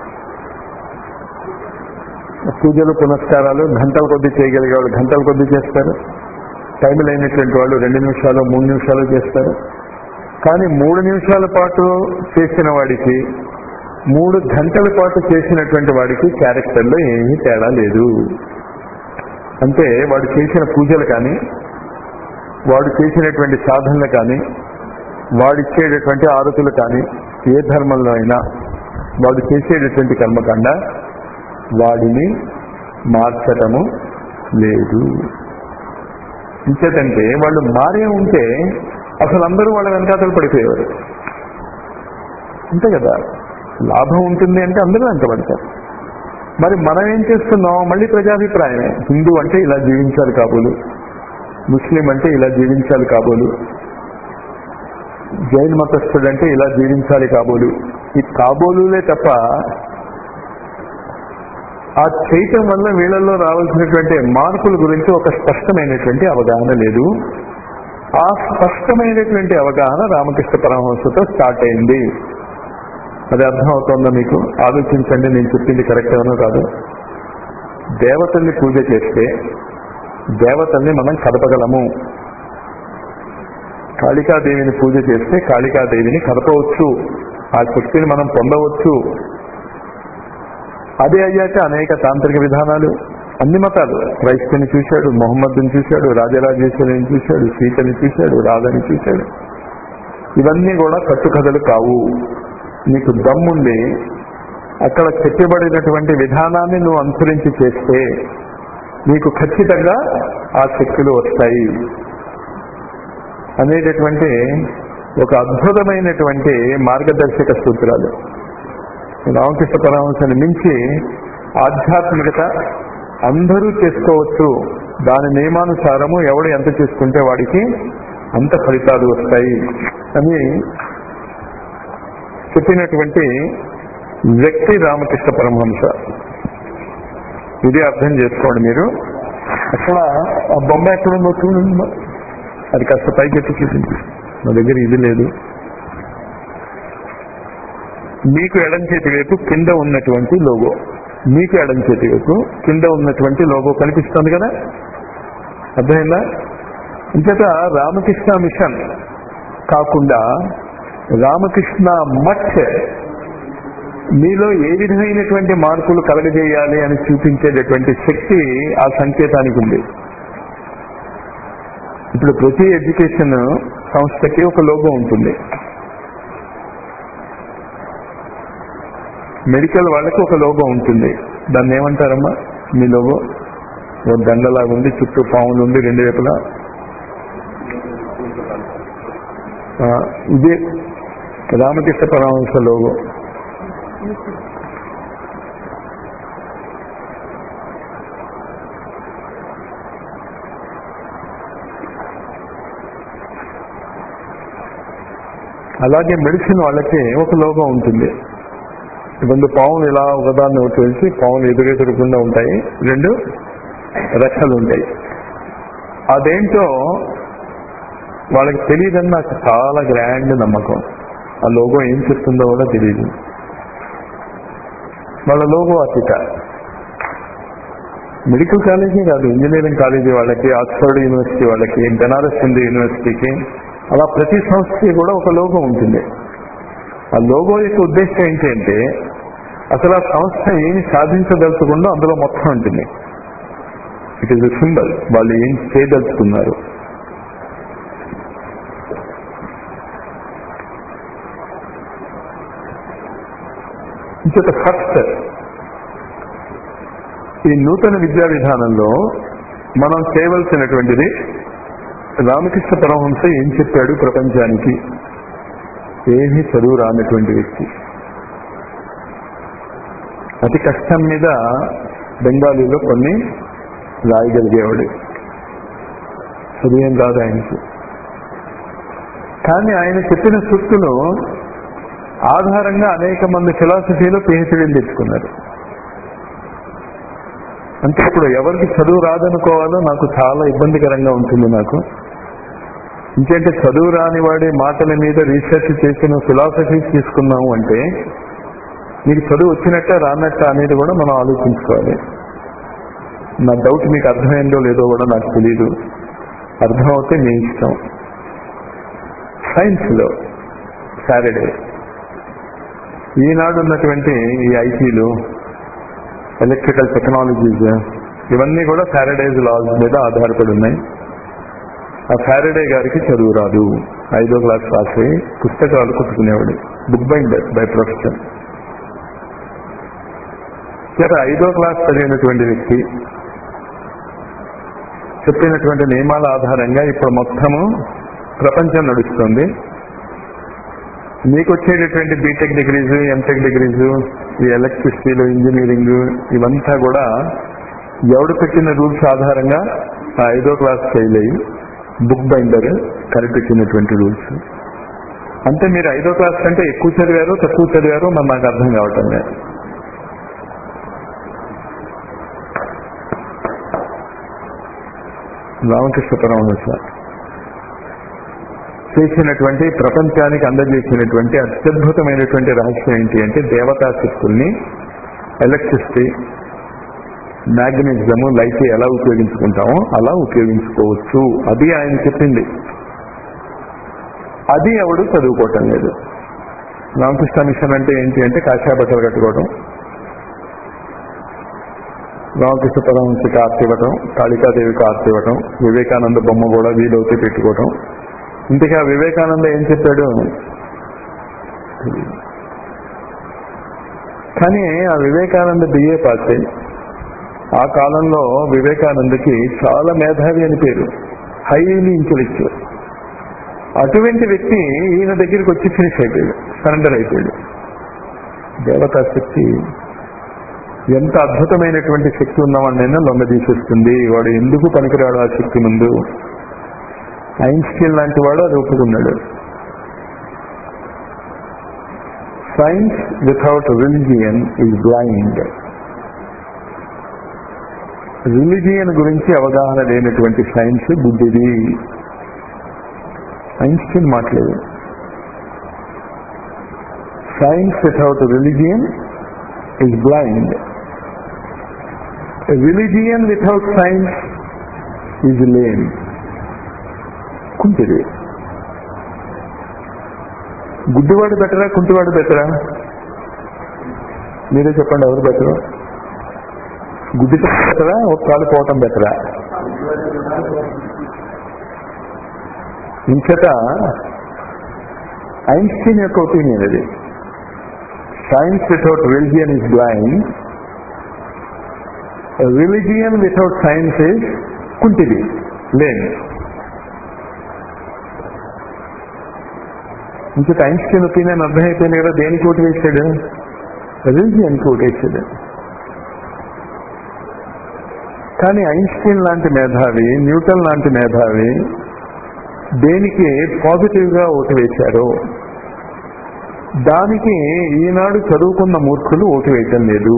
పూజలు పునస్కారాలు గంటల కొద్దీ చేయగలిగే వాళ్ళు గంటల కొద్దీ చేస్తారు టైం లేనటువంటి వాళ్ళు రెండు నిమిషాలు మూడు నిమిషాలు చేస్తారు కానీ మూడు నిమిషాల పాటు చేసిన వాడికి మూడు గంటల పాటు చేసినటువంటి వాడికి క్యారెక్టర్లో ఏమీ తేడా లేదు అంటే వాడు చేసిన పూజలు కానీ వాడు చేసినటువంటి సాధనలు కానీ వాడిచ్చేటటువంటి ఆరుతులు కానీ ఏ ధర్మంలో అయినా వాడు చేసేటటువంటి కర్మకాండ వాడిని మార్చటము లేదు ఇంచేతంటే వాళ్ళు మారే ఉంటే అసలు అందరూ వాళ్ళ వెనకాతలు పడిపోయేవారు అంతే కదా లాభం ఉంటుంది అంటే అందరూ వెంటబడతారు మరి మనం ఏం చేస్తున్నాం మళ్ళీ ప్రజాభిప్రాయమే హిందూ అంటే ఇలా జీవించాలి కాబోలు ముస్లిం అంటే ఇలా జీవించాలి కాబోలు జైన్ మతస్థుడు అంటే ఇలా జీవించాలి కాబోలు ఈ కాబోలులే తప్ప ఆ చేయటం వల్ల వీళ్ళల్లో రావాల్సినటువంటి మార్పుల గురించి ఒక స్పష్టమైనటువంటి అవగాహన లేదు ఆ స్పష్టమైనటువంటి అవగాహన రామకృష్ణ పరమహంసతో స్టార్ట్ అయింది అది అర్థం అవుతుందా మీకు ఆలోచించండి నేను చెప్పింది కరెక్ట్ ఏమో కాదు దేవతల్ని పూజ చేస్తే దేవతల్ని మనం కదపగలము కాళికాదేవిని పూజ చేస్తే కాళికాదేవిని కదపవచ్చు ఆ శక్తిని మనం పొందవచ్చు అదే అయ్యాక అనేక తాంత్రిక విధానాలు అన్ని మతాలు క్రైస్తుని చూశాడు మొహమ్మద్ని చూశాడు రాజరాజేశ్వరిని చూశాడు సీతని చూశాడు రాధని చూశాడు ఇవన్నీ కూడా కట్టుకథలు కావు నీకు దమ్ముండి అక్కడ చెప్పబడినటువంటి విధానాన్ని నువ్వు అనుసరించి చేస్తే నీకు ఖచ్చితంగా ఆ శక్తులు వస్తాయి అనేటటువంటి ఒక అద్భుతమైనటువంటి మార్గదర్శక సూత్రాలు రామకృష్ణ పరమహంసని మించి ఆధ్యాత్మికత అందరూ చేసుకోవచ్చు దాని నియమానుసారము ఎవడు ఎంత చేసుకుంటే వాడికి అంత ఫలితాలు వస్తాయి అని చెప్పినటువంటి వ్యక్తి రామకృష్ణ పరమహంస ఇది అర్థం చేసుకోండి మీరు అక్కడ ఆ బొమ్మ ఎక్కడ ఉందో చూడండి మా. అది కాస్త పైకెత్తి చూపించి మా దగ్గర ఇది లేదు మీకు ఎడం చేతి వైపు కింద ఉన్నటువంటి లోగో మీకు ఎడం చేతి వైపు కింద ఉన్నటువంటి లోగో కనిపిస్తుంది కదా అర్థమైందా ఇంతట రామకృష్ణ మిషన్ కాకుండా రామకృష్ణ మఠ్ మీలో ఏ విధమైనటువంటి మార్పులు కలగజేయాలి అని చూపించేటటువంటి శక్తి ఆ సంకేతానికి ఉంది ఇప్పుడు ప్రతి ఎడ్యుకేషన్ సంస్థకి ఒక లోగో ఉంటుంది మెడికల్ వాళ్ళకి ఒక లోగో ఉంటుంది దాన్ని ఏమంటారమ్మా మీ లోగో ఓ దండలాగా ఉంది చుట్టూ పాములు ఉంది రెండు వైపులా ఆ, ఇదే రామకృష్ణ పరమహంస లోగో అలాగే మెడిసిన్ వాళ్ళకి ఒక లోగో ఉంటుంది రెండు పావులు ఇలా ఒకదాన్ని ఒకటి వెళ్చి పావులు ఎదురెదురకుండా ఉంటాయి రెండు రెక్కలు ఉంటాయి అదేంటో వాళ్ళకి తెలియదని నాకు చాలా గ్రాండ్ నమ్మకం ఆ లోగో ఏం చెప్తుందో కూడా తెలియదు వాళ్ళ లోగో అతిక మెడికల్ కాలేజీ కాదు ఇంజనీరింగ్ కాలేజీ వాళ్ళకి ఆక్స్ఫర్డ్ యూనివర్సిటీ వాళ్ళకి బెనారస్ హిందూ యూనివర్సిటీకి అలా ప్రతి సంస్థకి కూడా ఒక లోగో ఉంటుంది ఆ లోగో యొక్క ఉద్దేశం ఏంటంటే అసలు ఆ సంస్థ ఏమి సాధించదలుచుకుందో అందులో మొత్తం ఉంటుంది ఇట్ ఈస్ సింబల్ వాళ్ళు ఏం చేయదలుచుకున్నారు ఇంకొక ఫస్ట్ ఈ నూతన విద్యా విధానంలో మనం చేయవలసినటువంటిది రామకృష్ణ పరమహంస ఏం చెప్పాడు ప్రపంచానికి ఏమీ చదువు రానటువంటి వ్యక్తి అతి కష్టం మీద బెంగాలీలో కొన్ని రాయగలిగేవాడు చదివేం కాదు ఆయనకి కానీ ఆయన చెప్పిన సూక్తులు ఆధారంగా అనేక మంది ఫిలాసఫీలో పిహెచ్డీలు తెచ్చుకున్నారు అంటే ఇప్పుడు ఎవరికి చదువు రాదనుకోవాలో నాకు చాలా ఇబ్బందికరంగా ఉంటుంది నాకు ఇంకేంటే చదువు రాని వాడి మాటల మీద రీసెర్చ్ చేసిన ఫిలాసఫీస్ తీసుకున్నాము అంటే మీకు చదువు వచ్చినట్ట రానట్ట అనేది కూడా మనం ఆలోచించుకోవాలి నా డౌట్ మీకు అర్థమైందో లేదో కూడా నాకు తెలియదు అర్థమవుతే మీ ఇష్టం సైన్స్లో సాటర్డే ఈనాడు ఉన్నటువంటి ఈ ఐటీలు ఎలక్ట్రికల్ టెక్నాలజీస్ ఇవన్నీ కూడా ఫ్యారడేజ్ లాస్ మీద ఆధారపడి ఉన్నాయి ఆ ఫ్యారడే గారికి చదువు రాదు ఐదో క్లాస్ పాస్ అయ్యి పుస్తకాలు కుట్టుకునేవాడు బుక్ బైండర్ బై ప్రొఫెషన్ ఇక ఐదో క్లాస్ చదివినటువంటి వ్యక్తి చెప్పినటువంటి నియమాల ఆధారంగా ఇప్పుడు మొత్తము ప్రపంచం నడుస్తుంది మీకు వచ్చేటటువంటి బీటెక్ డిగ్రీస్ ఎంటెక్ డిగ్రీస్ ఈ ఎలక్ట్రిసిటీలు ఇంజనీరింగ్ ఇవంతా కూడా ఎవడు పెట్టిన రూల్స్ ఆధారంగా ఆ ఐదో క్లాస్ ఫెయిల్ అయ్యి బుక్ బైండర్ కనిపెట్టినటువంటి రూల్స్ అంటే మీరు ఐదో క్లాస్ కంటే ఎక్కువ చదివారు తక్కువ చదివారు మరి నాకు అర్థం కావటం లేదు రామకృష్ణ పరమహంస చేసినటువంటి ప్రపంచానికి అందజేసినటువంటి అత్యద్భుతమైనటువంటి రహస్యం ఏంటి అంటే దేవతా శక్తుల్ని ఎలక్ట్రిసిటీ మ్యాగ్నెటిజం లైట్ ఎలా ఉపయోగించుకుంటామో అలా ఉపయోగించుకోవచ్చు అది ఆయన చెప్పింది అది ఎవడు చదువుకోవటం లేదు రామకృష్ణ మిషన్ అంటే ఏంటి అంటే కాషాయ బట్టలు కట్టుకోవడం రామకృష్ణ పరమహంసకి ఆర్తి ఇవ్వటం కాళికాదేవికి ఆర్తి ఇవ్వటం వివేకానంద బొమ్మ కూడా వీలవుతే పెట్టుకోవటం ఇంతకీ ఆ వివేకానంద ఏం చెప్పాడు కానీ ఆ వివేకానంద బిఏ పాస్ అయ్యి ఆ కాలంలో వివేకానందకి చాలా మేధావి అని పేరు హైలీ ఇంటెలెక్చువల్ అటువంటి వ్యక్తి ఈయన దగ్గరికి వచ్చి ఫినిష్ అయిపోయాడు సరెండర్ అయిపోయాడు దేవతా శక్తి ఎంత అద్భుతమైనటువంటి శక్తి ఉన్నవాడినైనా లొంగ తీసేస్తుంది వాడు ఎందుకు పనికిరాడు ఆ శక్తి ముందు ఐన్స్టీన్ లాంటి వాడు అది ఒప్పుకున్నాడు science without religion is blind religion గురించి అవగాహన లేనటువంటి సైన్స్ బుద్ధిది ఐన్స్టీన్ మాట్లాడు science without religion is blind religion without science is lame కుంటిది గుడ్డివాడు బెటరా కుంటివాడు బెటరా మీరే చెప్పండి ఎవరు బెటరా గుడ్డితో బెటరా ఒక కాలు పోవటం బెటరా ఇంకట ఐన్స్టీన్ యొక్క ఒపీనియన్ అది science without religion is blind religion without science is కుంటిది లేని ఇంకొక ఐన్స్టీన్ ఒపీనియన్ అర్థమైపోయింది కదా దేనికి ఓటు వేసాడు రిలిజియన్కి ఓటు వేసాడు కానీ ఐన్స్టీన్ లాంటి మేధావి న్యూటన్ లాంటి మేధావి దేనికి పాజిటివ్ గా ఓటు వేశారో దానికి ఈనాడు చదువుకున్న మూర్ఖులు ఓటు వేయటం లేదు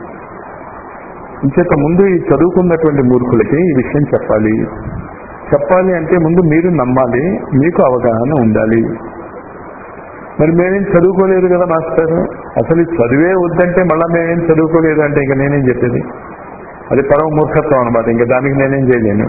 ఇంచేత ముందు ఈ చదువుకున్నటువంటి మూర్ఖులకి ఈ విషయం చెప్పాలి చెప్పాలి అంటే ముందు మీరు నమ్మాలి మీకు అవగాహన ఉండాలి మరి మేమేం చదువుకోలేదు కదా మాస్టర్ అసలు ఈ చదివే వద్దంటే మళ్ళీ మేమేం చదువుకోలేదు అంటే ఇంకా నేనేం చెప్పేది అది పరమ మూర్ఖత్వం అనమాట ఇంకా దానికి నేనేం చేయలేను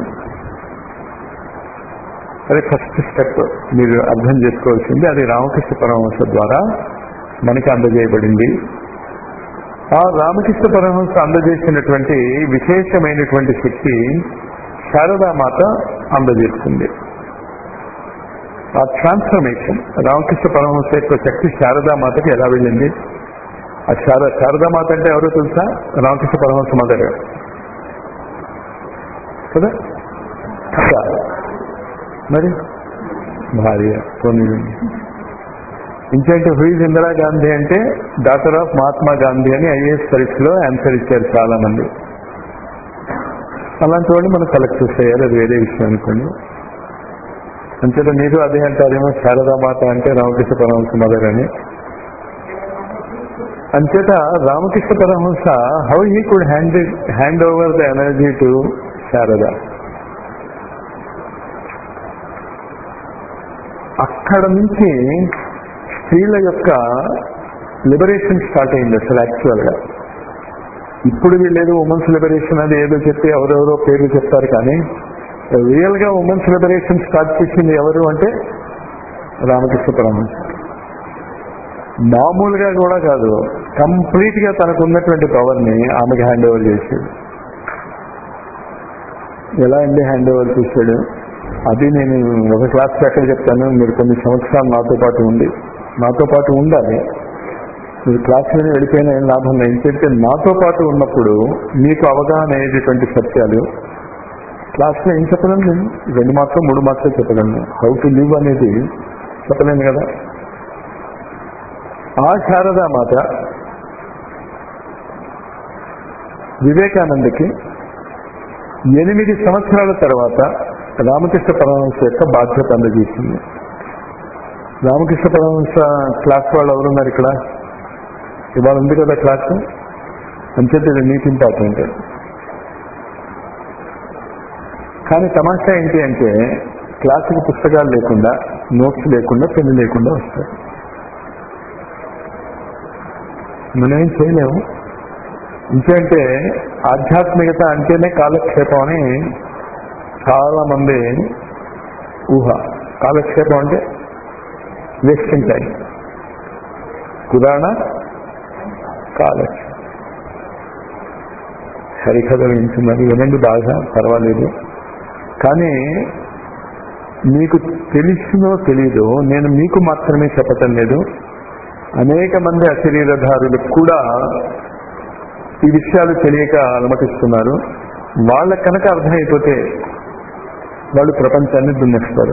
అది ఫస్ట్ స్టెప్ మీరు అర్థం చేసుకోవాల్సింది అది రామకృష్ణ పరమహంస ద్వారా మనకి అందజేయబడింది ఆ రామకృష్ణ పరమహంస అందజేసినటువంటి విశేషమైనటువంటి శక్తి శారదామాత అందజేస్తుంది ఆ ట్రాన్స్ఫర్మేషన్ రామకృష్ణ పరమహంస యొక్క శక్తి శారదామాతకి ఎలా వెళ్ళింది ఆ శార శారదామాత అంటే ఎవరో తెలుసా రామకృష్ణ పరమహంస మదర్ కదా కదా మరి భార్య కొన్ని ఇంకేంటి హుయిజ్ ఇందిరా గాంధీ అంటే డాక్టర్ ఆఫ్ మహాత్మా గాంధీ అని ఐఏఎస్ పరీక్షలో ఆన్సర్ ఇచ్చారు చాలా మంది అలాంటి వాళ్ళు మనం కలెక్టర్స్ అయ్యారు అది వేరే విషయం అనుకోండి అంతేత మీరు అదే అంటారేమో శారదామాత అంటే రామకృష్ణ పరమహంస మదర్ అని అంచేత Ramakrishna Paramahamsa how he could hand hand over the energy to Sharada అక్కడ నుంచి స్త్రీల యొక్క లిబరేషన్ స్టార్ట్ అయింది అసలు యాక్చువల్ గా ఇప్పుడు వీళ్ళేదో ఉమెన్స్ లిబరేషన్ అది ఏదో చెప్పి ఎవరెవరో పేర్లు చెప్తారు కానీ రియల్ గా ఉమెన్స్ లిబరేషన్ స్టార్ట్ చేసింది ఎవరు అంటే రామకృష్ణ పరమహంస మామూలుగా కూడా కాదు కంప్లీట్ గా తనకు ఉన్నటువంటి పవర్ ని ఆమెకి హ్యాండ్ ఓవర్ చేశాడు ఎలా అండి హ్యాండ్ ఓవర్ చేశాడు అది నేను ఒక క్లాస్ ఎక్కడ చెప్తాను మీరు కొన్ని సంవత్సరాలు నాతో పాటు ఉండి నాతో పాటు ఉండాలి మీరు క్లాస్ మీద వెళ్ళిపోయినా ఏం లాభం లేదు ఎందుకంటే నాతో పాటు ఉన్నప్పుడు మీకు అవగాహన అయ్యేటటువంటి సత్యాలు క్లాస్లో ఏం చెప్పలేను నేను రెండు మాత్రం మూడు మాత్రం చెప్పగలను హౌ టు లివ్ అనేది చెప్పలేను కదా ఆ శారదా మాత వివేకానందకి ఎనిమిది సంవత్సరాల తర్వాత రామకృష్ణ పరమహంస యొక్క బాధ్యత అందజేసింది రామకృష్ణ పరమహంస క్లాస్ వాళ్ళు ఎవరున్నారు ఇక్కడ ఇవాళ ఉంది కదా క్లాస్ అంచేత ఇది నీకు ఇంపార్టెంట్ కానీ తమాషా ఏంటి అంటే క్లాసుకి పుస్తకాలు లేకుండా నోట్స్ లేకుండా పెన్ను లేకుండా వస్తాయి మనమేం చేయలేము ఇంకంటే ఆధ్యాత్మికత అంటేనే కాలక్షేపం అని చాలా మంది ఊహ కాలక్షేపం అంటే వేస్టింగ్ టైం పురాణ కాలక్షేపం హరికథ వింటున్నారు వినండి బాగా పర్వాలేదు కానీ మీకు తెలిసినో తెలీదో నేను మీకు మాత్రమే చెప్పటం లేదు అనేక మంది అశరీరధారులకు కూడా ఈ విషయాలు తెలియక అలమటిస్తున్నారు వాళ్ళ కనుక అర్థమైపోతే వాళ్ళు ప్రపంచాన్ని దున్నేస్తారు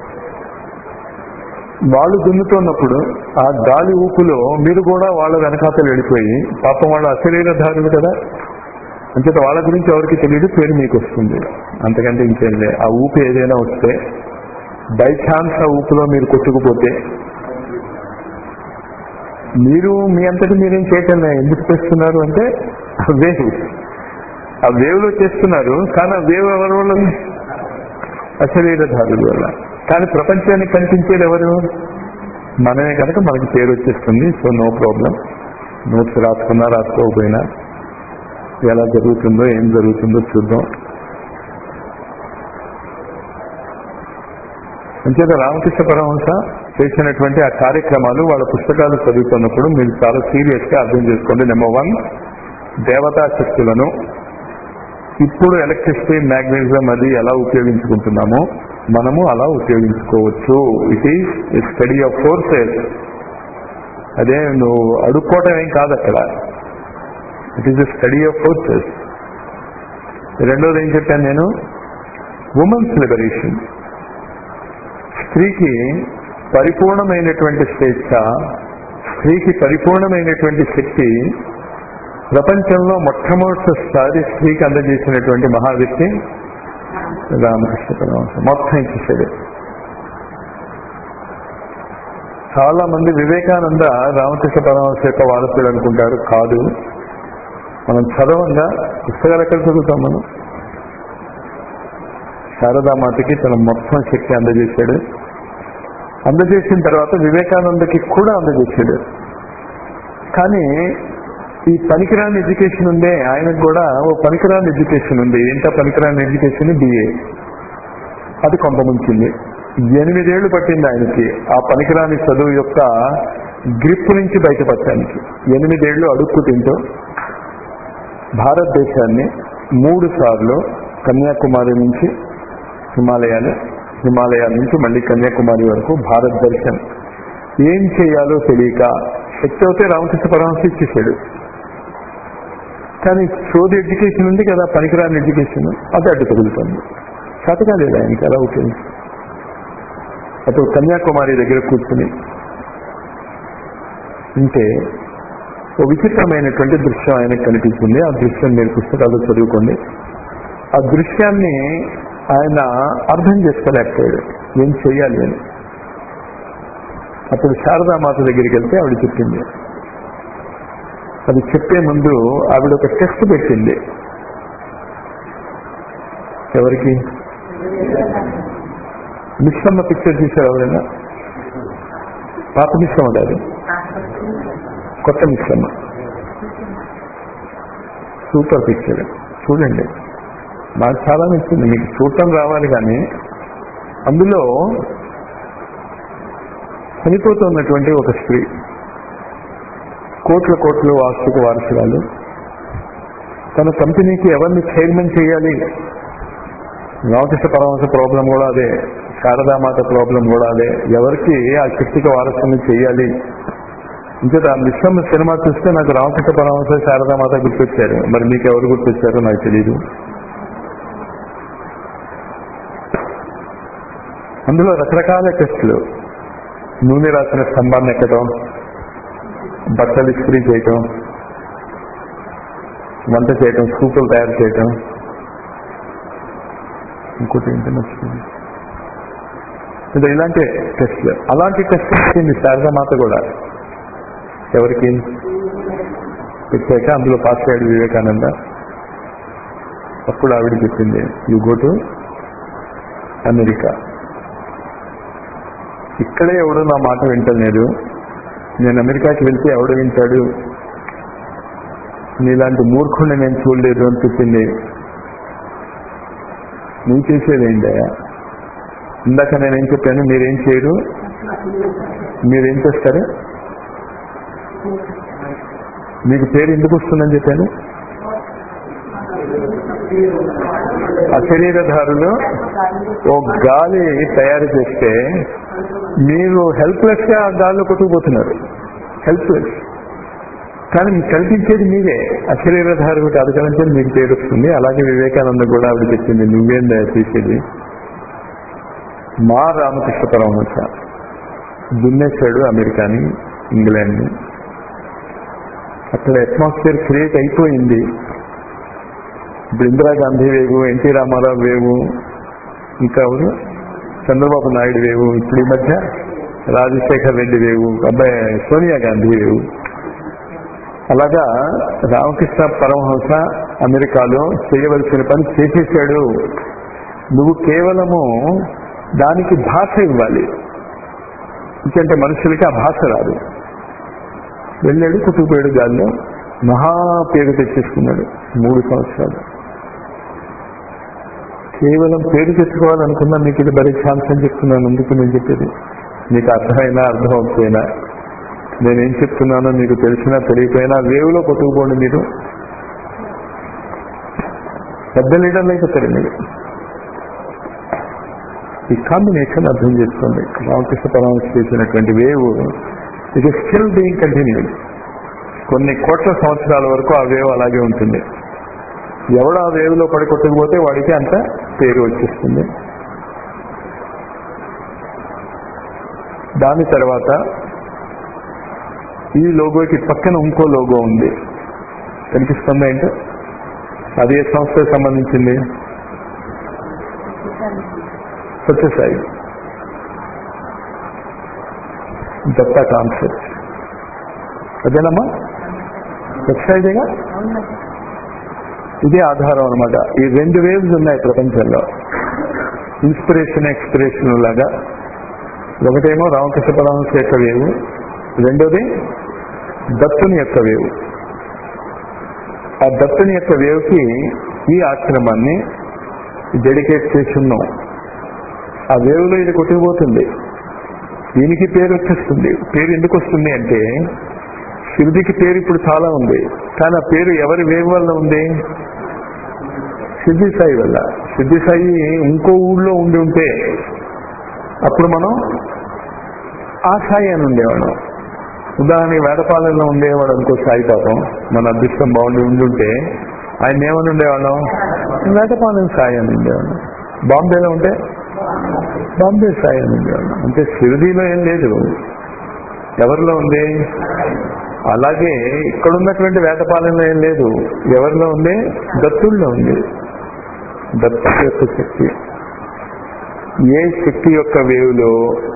వాళ్ళు దున్నుతున్నప్పుడు ఆ గాలి ఊపులో మీరు కూడా వాళ్ళ వెనకాతలు వెళ్ళిపోయి పాపం వాళ్ళ అశరీరధారులు కదా అంచేత వాళ్ళ గురించి ఎవరికి తెలియదు పేరు మీకు వస్తుంది అంతకంటే ఇంకేం లే ఆ ఊపు ఏదైనా వస్తే బై ఛాన్స్ ఆ ఊపులో మీరు కొట్టుకుపోతే మీరు మీ అంతటి మీరేం చేయటం లే. ఎందుకు చేస్తున్నారు అంటే ఆ వేవ్ ఆ వేవ్లో చేస్తున్నారు కానీ ఆ వేవ్ ఎవరి వల్ల అశరీరధారుల వల్ల కానీ ప్రపంచానికి కనిపించేది ఎవరు మనమే కనుక మనకి పేరు వచ్చేస్తుంది సో నో ప్రాబ్లం నోట్స్ రాసుకున్నా రాసుకోకపోయినా ఎలా జరుగుతుందో ఏం జరుగుతుందో చూద్దాం అంచేత రామకృష్ణ పరమహంస చేసినటువంటి ఆ కార్యక్రమాలు వాళ్ళ పుస్తకాలు చదువుతున్నప్పుడు మీరు చాలా సీరియస్ గా అర్థం చేసుకోండి నెంబర్ వన్ దేవతా శక్తులను ఇప్పుడు ఎలక్ట్రిసిటీ మ్యాగ్నెటిజం అది ఎలా ఉపయోగించుకుంటున్నామో మనము అలా ఉపయోగించుకోవచ్చు it is study of forces అదే నువ్వు అడుక్కోవటం ఏం కాదు అక్కడ it is a study of forces రెండోది ఏం చెప్పాను నేను ఉమెన్స్ లిబరేషన్ స్త్రీకి పరిపూర్ణమైనటువంటి స్వేచ్ఛ స్త్రీకి పరిపూర్ణమైనటువంటి శక్తి ప్రపంచంలో మొట్టమొదటిసారి స్త్రీకి అందజేసినటువంటి మహావ్యక్తి రామకృష్ణ పరమహంస మొత్తం ఇచ్చేసాడు చాలా మంది వివేకానంద రామకృష్ణ పరమహంస యొక్క వారసుడు అనుకుంటారు కాదు మనం చదవంగా పుస్తకాలు ఎక్కడ చదువుతాం మనం శారదామాతకి తన మొత్తం శక్తి అందజేశాడు అందజేసిన తర్వాత వివేకానందకి కూడా అందజేశాడు కానీ ఈ పనికిరాని ఎడ్యుకేషన్ ఉందే ఆయనకు కూడా ఓ పనికిరాని ఎడ్యుకేషన్ ఉంది ఏంటో పనికిరాని ఎడ్యుకేషన్ బిఏ అది కొంత ముంచింది ఎనిమిదేళ్లు పట్టింది ఆయనకి ఆ పనికిరాని చదువు యొక్క గ్రిప్ నుంచి బయటపడటానికి ఎనిమిదేళ్లు అడుక్కు తింటూ భారతదేశాన్ని మూడు సార్లు కన్యాకుమారి నుంచి హిమాలయాలు హిమాలయాల నుంచి మళ్ళీ కన్యాకుమారి వరకు భారత్ దర్శన్ ఏం చేయాలో తెలియక శక్తి అవుతే రామకృష్ణ పరమహంస ఇచ్చేసాడు కానీ చోది ఎడ్యుకేషన్ ఉంది కదా పనికిరాని ఎడ్యుకేషన్ అది అడ్డు తగులుతుంది చేతగా లేదు ఆయనకి ఎలా ఉపయోగించి అప్పుడు కన్యాకుమారి దగ్గర కూర్చుని ఉంటే ఓ విచిత్రమైనటువంటి దృశ్యం ఆయనకు కనిపించింది ఆ దృశ్యం మీరు పుస్తకాలు చదువుకోండి ఆ దృశ్యాన్ని ఆయన అర్థం చేసుకోలేకపోయాడు ఏం చెయ్యాలి అని అప్పుడు శారదామాత దగ్గరికి వెళ్తే ఆవిడ చెప్పింది అది చెప్పే ముందు ఆవిడ ఒక టెస్ట్ పెట్టింది ఎవరికి మిశ్రమ పిక్చర్ చూసారు ఎవరైనా పాత మిశ్రమ కాదు కొత్త మిశ్రమ సూపర్ పిక్చర్ చూడండి నాకు చాలా నచ్చింది మీకు చూడటం రావాలి కానీ అందులో చనిపోతున్నటువంటి ఒక స్త్రీ కోట్ల కోట్ల ఆస్తుకు వారసురాలు తన కంపెనీకి ఎవరిని చైర్మన్ చేయాలి రామకృష్ణ పరమహంస ప్రాబ్లం కూడా అదే శారదామాత ప్రాబ్లం కూడా అదే ఎవరికి ఆ శక్తికి వారసుని చేయాలి ఇంకేత ఆ విశ్వం సినిమా చూస్తే నాకు రామకృష్ణ పరమహంస శారదామాత గుర్తొచ్చారు మరి మీకు ఎవరు గుర్తొచ్చారో నాకు తెలియదు అందులో రకరకాల టెస్టులు నూనె రాసిన స్తంభాన్ని ఎక్కడం బట్టలు ఇస్త్రీ చేయటం వంట చేయటం సూపులు తయారు చేయటం ఇంకోటి ఏంటో నచ్చుతుంది ఇది ఇలాంటి టెస్ట్లు అలాంటి టెస్ట్ ఇచ్చింది శారదామాత కూడా ఎవరికి పెట్టాక అందులో పాస్ అయ్యాడు వివేకానంద అప్పుడు ఆవిడ చెప్పింది యు గో టు అమెరికా ఇక్కడే ఎవడు నా మాట వింటలేదు నేను అమెరికాకి వెళ్తే ఎవడు వింటాడు నీలాంటి మూర్ఖుడిని నేను చూడలేదు అని చెప్పింది నువ్వు చేసేది ఏంటయ్యా ఇందాక నేనేం చెప్పాను మీరేం చేయరు మీరేం చేస్తారు మీకు పేరు ఎందుకు వస్తుందని చెప్పాను అశరీరధారులు ఓ గాలి తయారు చేస్తే మీరు హెల్ప్లెస్ గా ఆ గాల్లో కొట్టుకుపోతున్నారు హెల్ప్లెస్ కానీ మీకు కల్పించేది మీరే అశరీరధారుడు కాదు కదంటే మీకు పేరు వస్తుంది అలాగే వివేకానంద కూడా ఆవిడ చెప్పింది నువ్వేం చేసేది మా రామకృష్ణ పరమహంస దున్నేశాడు అమెరికాని ఇంగ్లాండ్ని అక్కడ అట్మాస్ఫియర్ క్రియేట్ అయిపోయింది ఇప్పుడు Indira Gandhi wave NT Ramarao wave ఇంకా ఎవరు చంద్రబాబు నాయుడు వేవు ఇప్పుడు ఈ మధ్య రాజశేఖర్ రెడ్డి వేవు అబ్బాయి సోనియా గాంధీ వేవు అలాగా రామకృష్ణ పరమహంస అమెరికాలో చేయవలసిన పని చేసేసాడు నువ్వు కేవలము దానికి భాష ఇవ్వాలి ఎందుకంటే మనుషులకి ఆ భాష రాదు వెళ్ళాడు కుట్టుకుపోయాడు గాల్లో మహా పేరు తెచ్చేసుకున్నాడు మూడు సంవత్సరాలు కేవలం పేరు తెచ్చుకోవాలనుకున్నా మీకు ఇది బరీ ఛాన్స్ అని చెప్తున్నాను అందుకు నేను చెప్పేది మీకు అర్థమైనా అర్థం అవ్వకపోయినా నేనేం చెప్తున్నానో మీకు తెలిసినా తెలియకపోయినా వేవులో కొట్టుకుపోండి మీరు పెద్ద లీడర్లు అయిపోతారు మీరు ఈ కాంబినేషన్ అర్థం చేసుకోండి రామకృష్ణ పరమహంస చేసినటువంటి wave it is still being continued కొన్ని కోట్ల సంవత్సరాల వరకు ఆ వేవ్ అలాగే ఉంటుంది ఎవడు ఆ వేవ్లో పడి కొట్టుకుపోతే వాడికి అంత పేరు వచ్చేస్తుంది దాని తర్వాత ఈ లోగోకి పక్కన ఇంకో లోగో ఉంది కనిపిస్తుందా ఏంటో అది ఏ సంస్థకు సంబంధించింది సత్యసాయి దత్త కాన్సెప్ట్ అదేనమ్మా సత్యసాయిదేగా ఇదే ఆధారం అనమాట ఈ రెండు వేవ్స్ ఉన్నాయి ప్రపంచంలో ఇన్స్పిరేషన్ ఎక్స్పిరేషన్ లాగా ఒకటేమో రామకృష్ణ పరమహంస యొక్క వేవు రెండోది దత్తుని యొక్క వేవు ఆ దత్తుని యొక్క వేవ్కి ఈ ఆశ్రమాన్ని డెడికేట్ చేసి ఉన్నాం ఆ వేవులో ఇది కొట్టుకుపోతుంది దీనికి పేరు వచ్చేస్తుంది పేరు ఎందుకు వస్తుంది అంటే శివుడికి పేరు ఇప్పుడు చాలా ఉంది కానీ ఆ పేరు ఎవరి వేవ్ వల్ల ఉంది సిద్ధి సాయి వల్ల సిద్ధి సాయి ఇంకో ఊళ్ళో ఉండి ఉంటే అప్పుడు మనం ఆ సాయి అని ఉండేవాడు ఉదాహరణకి వేదపాలెంలో ఉండేవాడు అనుకో సాయి పాపం మన అదృష్టం బాగుండి ఉండుంటే ఆయన ఏమని ఉండేవాళ్ళం వేదపాలెం సాయి అని ఉండేవాడు బాంబేలో ఉంటే బాంబే సాయి అని ఉండేవాడు అంటే షిరిడీలో ఏం లేదు ఎవరిలో ఉంది అలాగే ఇక్కడ ఉన్నటువంటి వేటపాలెంలో ఏం లేదు ఎవరిలో ఉంది దత్తుల్లో ఉంది దత్త యొక్క శక్తి ఏ శక్తి యొక్క వేవులో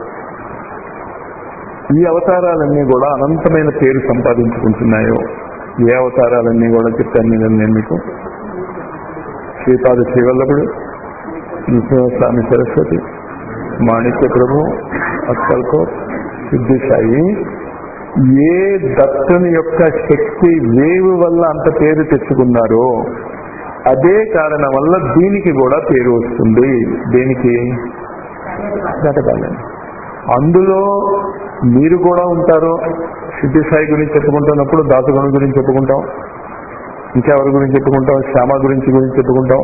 ఈ అవతారాలన్నీ కూడా అనంతమైన పేరు సంపాదించుకుంటున్నాయో ఏ అవతారాలన్నీ కూడా చెప్తాను నేను నేను మీకు శ్రీపాద శ్రీవల్లభుడు నృసింహస్వామి సరస్వతి మాణిక్య ప్రభు అక్కల్కో సిద్ధి సాయి ఏ దత్తుని యొక్క శక్తి వేవు వల్ల అంత పేరు తెచ్చుకున్నారో అదే కారణం వల్ల దీనికి కూడా పేరు వస్తుంది దేనికి గతకాలం అందులో మీరు కూడా ఉంటారు సిద్ధి సాయి గురించి చెప్పుకుంటున్నప్పుడు దాసగుణ గురించి చెప్పుకుంటాం ఇంకెవరి గురించి చెప్పుకుంటాం శ్యామ గురించి గురించి చెప్పుకుంటాం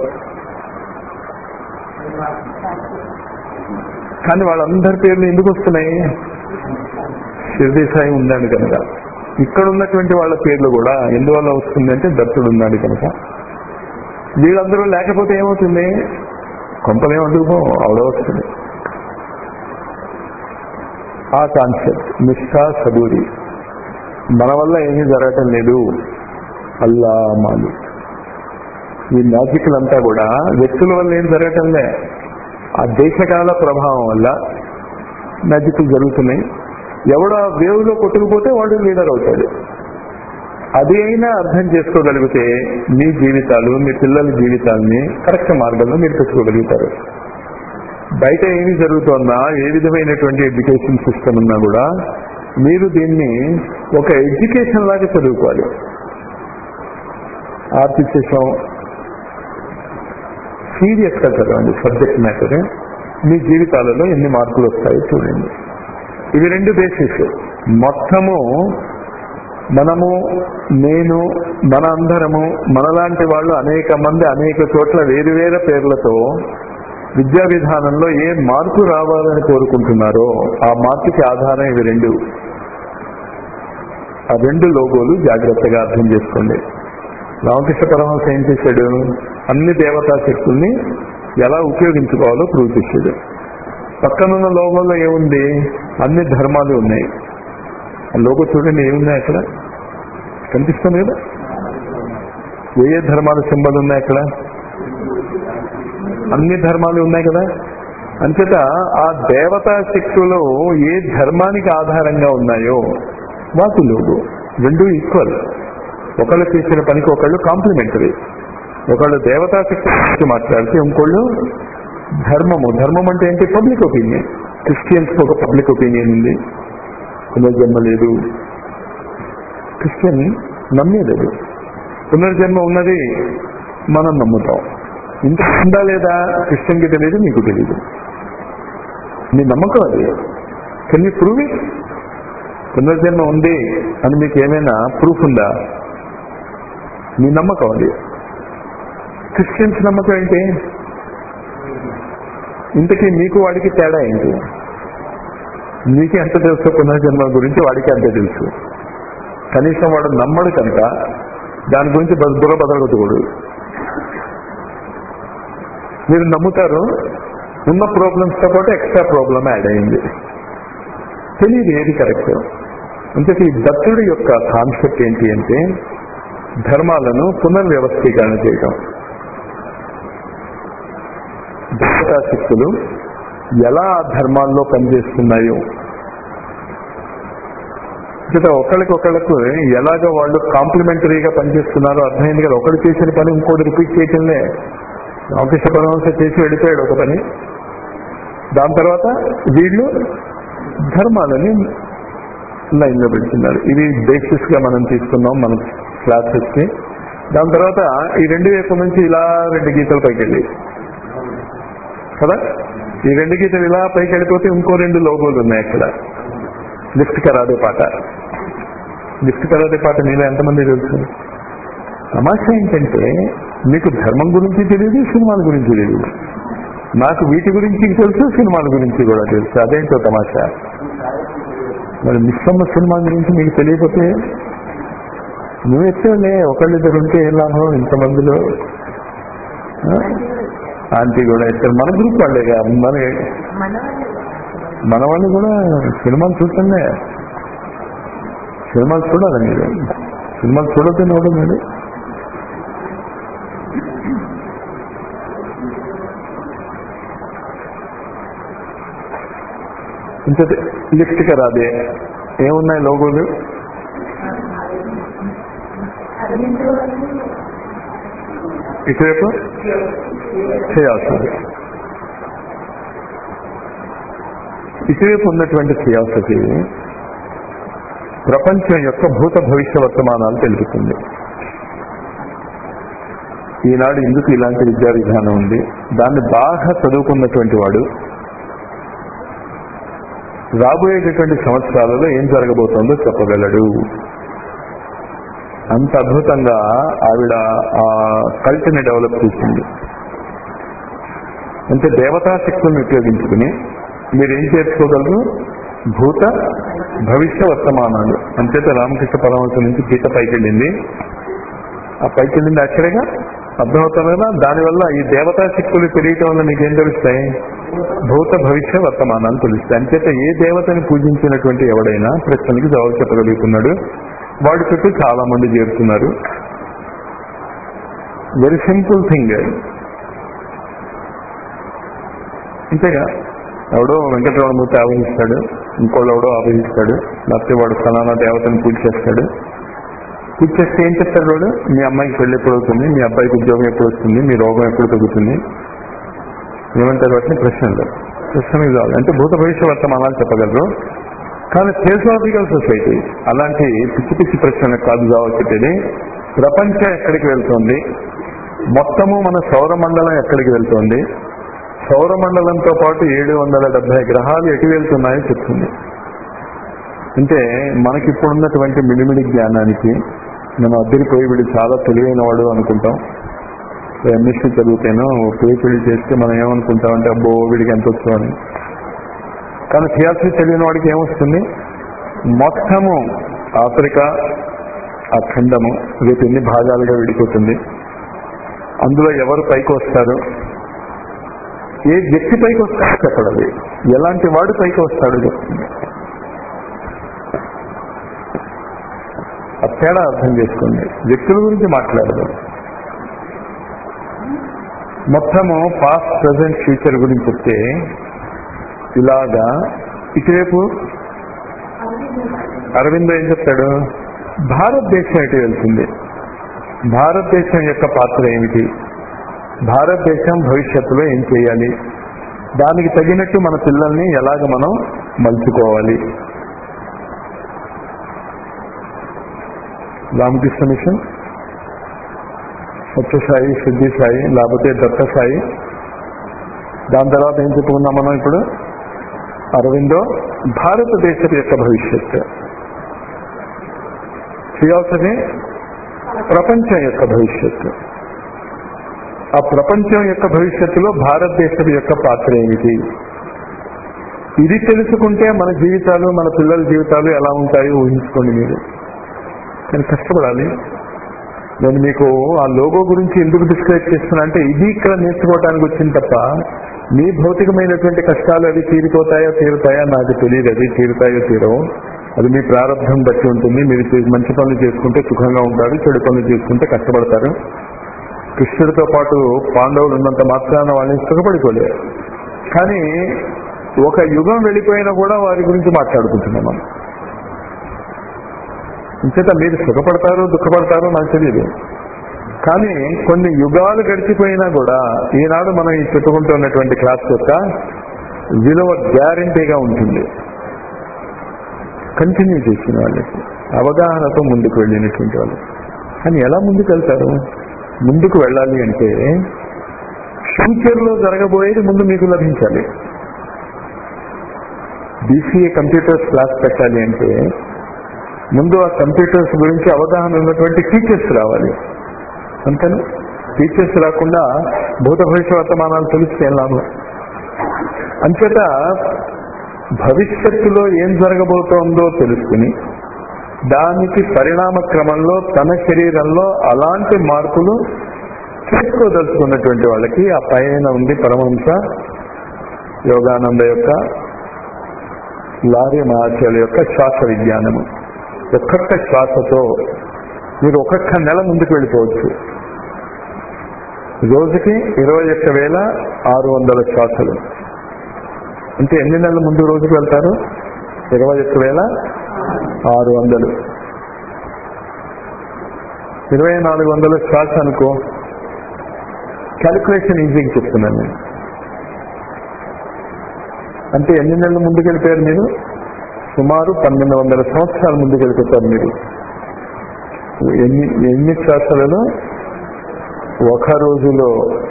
కానీ వాళ్ళందరి పేర్లు ఎందుకు వస్తున్నాయి షిర్డీ సాయి ఉన్నాడు కనుక ఇక్కడ ఉన్నటువంటి వాళ్ళ పేర్లు కూడా ఎందువల్ల వస్తుంది అంటే దత్తుడు ఉన్నాడు కనుక వీళ్ళందరూ లేకపోతే ఏమవుతుంది కొంపలేం అందుకుపో ఆవిడ వస్తుంది ఆ కాన్సెప్ట్ నిష్ఠా సబూరి మన వల్ల ఏమీ జరగటం లేదు అల్లా మాలి ఈ లాజిక్లంతా కూడా వ్యక్తుల వల్ల ఏం జరగటం లే ఆ దేశకాల ప్రభావం వల్ల మ్యాజిక్లు జరుగుతున్నాయి ఎవడు ఆ వేవ్లో కొట్టుకుపోతే వాడు లీడర్ అవుతాడు అది అయినా అర్థం చేసుకోగలిగితే మీ జీవితాలు మీ పిల్లల జీవితాలని కరెక్ట్ మార్గంలో మీరు పెట్టుకోగలుగుతారు బయట ఏమి జరుగుతోందా ఏ విధమైనటువంటి ఎడ్యుకేషన్ సిస్టమ్ ఉన్నా కూడా మీరు దీన్ని ఒక ఎడ్యుకేషన్ లాగా చదువుకోవాలి ఆర్టిఫిషియం సీరియస్ గా చదవండి సబ్జెక్ట్ మ్యాటర్ మీ జీవితాలలో ఎన్ని మార్పులు వస్తాయో చూడండి ఇవి రెండు బేసిస్ మొత్తము మనము నేను మన అందరము మనలాంటి వాళ్ళు అనేక మంది అనేక చోట్ల వేరు వేరు పేర్లతో విద్యా విధానంలో ఏ మార్పు రావాలని కోరుకుంటున్నారో ఆ మార్పుకి ఆధారం ఇవి రెండు ఆ రెండు లోగోలు జాగ్రత్తగా అర్థం చేసుకోండి రామకృష్ణ పరమహంస ఏం చేశాడు అన్ని దేవతా శక్తుల్ని ఎలా ఉపయోగించుకోవాలో ప్రూవ్ చేశాడు పక్కనున్న లోగోలో ఏముంది అన్ని ధర్మాలు ఉన్నాయి ఆ లోగో చూడండి ఏమున్నాయి అక్కడ కనిపిస్తుంది కదా ఏ ఏ ధర్మాల సింబల్ ఉన్నాయి అక్కడ అన్ని ధర్మాలు ఉన్నాయి కదా అంచేత ఆ దేవతా శక్తులు ఏ ధర్మానికి ఆధారంగా ఉన్నాయో వాటి లోగో రెండు ఈక్వల్ ఒకళ్ళు చేసిన పనికి ఒకళ్ళు కాంప్లిమెంటరీ ఒకళ్ళు దేవతా శక్తి గురించి మాట్లాడితే ఇంకోళ్ళు ధర్మము ధర్మం అంటే ఏంటి పబ్లిక్ ఒపీనియన్ క్రిస్టియన్స్ ఒక పబ్లిక్ ఒపీనియన్ ఉంది పునర్జన్మ లేదు క్రిస్టియన్ నమ్మేలేదు పునర్జన్మ ఉన్నది మనం నమ్ముతాం ఇంత ఉందా లేదా క్రిస్టియన్కి తెలియదు మీకు తెలియదు మీ నమ్మకం అది కెన్ యూ ప్రూవ్ ఇట్ పునర్జన్మ ఉంది అని మీకు ఏమైనా ప్రూఫ్ ఉందా మీ నమ్మకం అది క్రిస్టియన్స్ నమ్మకం ఏంటి ఇంతకీ మీకు వాడికి తేడా ఏంటి నీకు ఎంత తెలుసు పునర్జన్మ గురించి వాడికి అంతే తెలుసు కనీసం వాడు నమ్మడు కనుక దాని గురించి బుర్ర బదలగొట్టకూడదు మీరు నమ్ముతారు ఉన్న ప్రాబ్లమ్స్ తో పాటు ఎక్స్ట్రా ప్రాబ్లమ్ యాడ్ అయింది తెలియదు ఏది కరెక్ట్ అంటే ఈ దత్తుడి యొక్క కాన్సెప్ట్ ఏంటి అంటే ధర్మాలను పునర్వ్యవస్థీకరణ చేయటం దేవతా శక్తులు ఎలా ఆ ధర్మాల్లో పనిచేస్తున్నాయో ఇక్కడ ఒకళ్ళకొకళ్ళకు ఎలాగ వాళ్ళు కాంప్లిమెంటరీగా పనిచేస్తున్నారో అర్థమైంది కదా ఒకడు చేసిన పని ఇంకోటి రిపీట్ చేయటంలే రామకృష్ణ పరమహంస చేసి వెళ్ళిపోయాడు ఒక పని దాని తర్వాత వీళ్ళు ధర్మాలని లైన్ లో పెడుతున్నారు ఇది బేసిస్ గా మనం తీసుకున్నాం మన క్లాసెస్ కి దాని తర్వాత ఈ రెండు వైపు నుంచి ఇలా రెండు గీతలు పైకి వెళ్ళి కదా ఈ రెండు గీతలు ఇలా పైకి వెళ్ళిపోతే ఇంకో రెండు లోగోలు ఉన్నాయి అక్కడ లిఫ్ట్ కరాదే పాట లిఫ్ట్ కరాదే పాట మీలో ఎంతమంది తెలుసు తమాషా ఏంటంటే మీకు ధర్మం గురించి తెలియదు సినిమాల గురించి తెలియదు నాకు వీటి గురించి తెలుసు సినిమాల గురించి కూడా తెలుసు అదేంటో తమాషా మరి మిస్సమ్మ సినిమా గురించి మీకు తెలియకపోతే నువ్వు ఎత్తులే ఒకళ్ళిద్దరు ఉంటే ఏం లాభం ఇంతమందిలో ఆ? ఆంటీ కూడా ఎత్తారు మన గ్రూప్ వాళ్ళేగా మన మన వాళ్ళు కూడా సినిమాలు చూస్తుండే సినిమాలు చూడాలి మీరు సినిమాలు చూడొద్దని ఎవడు మీరు ఇంత లిఫ్ట్ గా రాదే ఏమున్నాయి లోగోలు ఇటువైపు చేయాల్సింది ఇటువైపు ఉన్నటువంటి థియాసఫీ ప్రపంచం యొక్క భూత భవిష్య వర్తమానాలు తెలుపుతుంది ఈనాడు ఎందుకు ఇలాంటి విద్యా విధానం ఉంది దాన్ని బాగా చదువుకున్నటువంటి వాడు రాబోయేటటువంటి సంవత్సరాలలో ఏం జరగబోతోందో చెప్పగలడు అంత అద్భుతంగా ఆవిడ ఆ కల్చర్ని డెవలప్ చేసింది అంటే దేవతా శక్తులను ఉపయోగించుకుని మీరు ఏం చేసుకోగలరు భూత భవిష్య వర్తమానాలు అంచేత రామకృష్ణ పరమహంస నుంచి గీత పైకి వెళ్ళింది ఆ పైకి వెళ్ళింది యాక్చువల్గా అర్థమవుతుంది కదా దానివల్ల ఈ దేవతా శక్తులు తెలియటం వల్ల నీకేం తెలుస్తాయి భూత భవిష్య వర్తమానాలు తెలుస్తాయి అంచేత ఏ దేవతని పూజించినటువంటి ఎవడైనా ప్రశ్నలకి జవాబు చెప్పగలుగుతున్నాడు వాడి చుట్టూ చాలా మంది చేరుతున్నారు వెరీ సింపుల్ థింగ్ అంతేగా ఎవడో వెంకటరమణమూర్తి ఆవహిస్తాడు ఇంకోళ్ళు ఎవడో ఆవహిస్తాడు లేకపోతే వాడు ఫలానా దేవతని పూజ చేస్తాడు పూజ చేస్తే ఏం చెప్తాడు వాడు మీ అమ్మాయికి పెళ్లి ఎప్పుడు అవుతుంది మీ అబ్బాయికి ఉద్యోగం ఎప్పుడు వస్తుంది మీ రోగం ఎప్పుడు తగ్గుతుంది ఏమంటారు వాటిని ప్రశ్నలు ప్రశ్నలు కావాలి అంటే భూత భవిష్య వర్తమానాలు చెప్పగలరు కానీ థియోసాఫికల్ సొసైటీ అలాంటి పిచ్చి పిచ్చి ప్రశ్నలకు కాదు కావచ్చు చెప్పేది ప్రపంచం ఎక్కడికి వెళ్తుంది మొత్తము మన సౌరమండలం ఎక్కడికి వెళ్తుంది సౌరమండలంతో పాటు ఏడు వందల డెబ్బై గ్రహాలు ఎటు వెళ్తున్నాయో చెప్తుంది అంటే మనకి ఇప్పుడున్నటువంటి మిడిమిడి జ్ఞానానికి మనం అద్దరిపోయి వీడు చాలా తెలివైన వాడు అనుకుంటాం ఎంఎస్సీ చదివితేనో పిహెచ్డీ చేస్తే మనం ఏమనుకుంటాం అంటే అబ్బో వీడికి ఎంత వచ్చు అని కానీ థియాసీ చదివిన వాడికి ఏమొస్తుంది మొత్తము ఆఫ్రికా ఆ ఖండము రేపు ఎన్ని భాగాలుగా విడిపోతుంది అందులో ఎవరు పైకి వస్తారు ఏ వ్యక్తి పైకి వస్తాడో చెప్పడది ఎలాంటి వాడు పైకి వస్తాడో చెప్తుంది ఆ తేడా అర్థం చేసుకోండి వ్యక్తుల గురించి మాట్లాడదు మొత్తము పాస్ట్ ప్రజెంట్ ఫ్యూచర్ గురించి చెప్తే ఇలాగా ఇటువైపు అరవింద్ ఏం చెప్తాడు భారతదేశం ఎటు వెళ్తుంది భారతదేశం యొక్క పాత్ర ఏమిటి భారతదేశం భవిష్యత్తులో ఏం చేయాలి దానికి తగినట్టు మన పిల్లల్ని ఎలాగ మనం మలుచుకోవాలి రామకృష్ణ మిషన్ సత్యసాయి సిద్ధి సాయి లేకపోతే దత్త సాయి దాని తర్వాత ఏం చెప్పుకున్నాం మనం ఇప్పుడు అరవిందో భారతదేశం యొక్క భవిష్యత్తు థియాసఫీ ప్రపంచం యొక్క భవిష్యత్తు ఆ ప్రపంచం యొక్క భవిష్యత్తులో భారతదేశం యొక్క పాత్ర ఏమిటి ఇది తెలుసుకుంటే మన జీవితాలు మన పిల్లల జీవితాలు ఎలా ఉంటాయో ఊహించుకోండి మీరు కానీ కష్టపడాలి నేను మీకు ఆ లోగో గురించి ఎందుకు డిస్క్రైబ్ చేస్తున్నా అంటే ఇది ఇక్కడ నేర్చుకోవడానికి వచ్చింది తప్ప మీ భౌతికమైనటువంటి కష్టాలు అవి తీరిపోతాయో తీరుతాయో నాకు తెలియదు అది తీరుతాయో తీరవు అది మీ ప్రారంభం బట్టి ఉంటుంది మీరు చే- మంచి పనులు చేసుకుంటే సుఖంగా ఉంటారు చెడు పనులు చేసుకుంటే కష్టపడతారు కృష్ణుడితో పాటు పాండవులు ఉన్నంత మాత్రాన వాళ్ళని సుఖపడిపోలేరు కానీ ఒక యుగం వెళ్ళిపోయినా కూడా వారి గురించి మాట్లాడుకుంటున్నాం మనం ఇంచేత మీరు సుఖపడతారు దుఃఖపడతారో నాకు తెలియదు కానీ కొన్ని యుగాలు గడిచిపోయినా కూడా ఈనాడు మనం ఈ చెప్పుకుంటున్నటువంటి క్లాస్ యొక్క విలువ గ్యారంటీగా ఉంటుంది కంటిన్యూ చేసిన వాళ్ళకి అవగాహనతో ముందుకు వెళ్ళినటువంటి వాళ్ళు కానీ ఎలా ముందుకు వెళ్తారు ముందుకు వెళ్ళాలి అంటే ఫ్యూచర్ లో జరగబోయేది ముందు మీకు లభించాలి బీసీఏ కంప్యూటర్స్ క్లాస్ పెట్టాలి అంటే ముందు ఆ కంప్యూటర్స్ గురించి అవగాహన ఉన్నటువంటి టీచర్స్ రావాలి అంతేనా టీచర్స్ రాకుండా భూత భవిష్య వర్తమానాలు తెలిస్తే ఏం లాభం అంచేత భవిష్యత్తులో ఏం జరగబోతోందో తెలుసుకుని దానికి పరిణామ క్రమంలో తన శరీరంలో అలాంటి మార్పులు చేసుకోదలుచుకున్నటువంటి వాళ్ళకి ఆ పైన ఉంది పరమహంస యోగానంద యొక్క లారీ మహాచార్య యొక్క శ్వాస విజ్ఞానము ఒక్కొక్క శ్వాసతో మీరు ఒక్కొక్క నెల ముందుకు వెళ్ళిపోవచ్చు రోజుకి ఇరవై ఒక్క వేల ఆరు వందల శ్వాసలు అంటే ఎన్ని నెలల ముందు రోజుకు వెళ్తారు ఇరవై ఒక్క వేల ఆరు వందలు ఇరవై నాలుగు వందల శ్వాస అనుకో క్యాలిక్యులేషన్ ఈజీగా చెప్తున్నాను నేను అంటే ఎన్ని నెలలు ముందుకు వెళ్ళిపోయారు మీరు సుమారు పన్నెండు వందల సంవత్సరాల ముందుకు వెళ్ళిపోతారు మీరు ఎన్ని ఎన్ని శ్వాసలలో ఒక రోజులో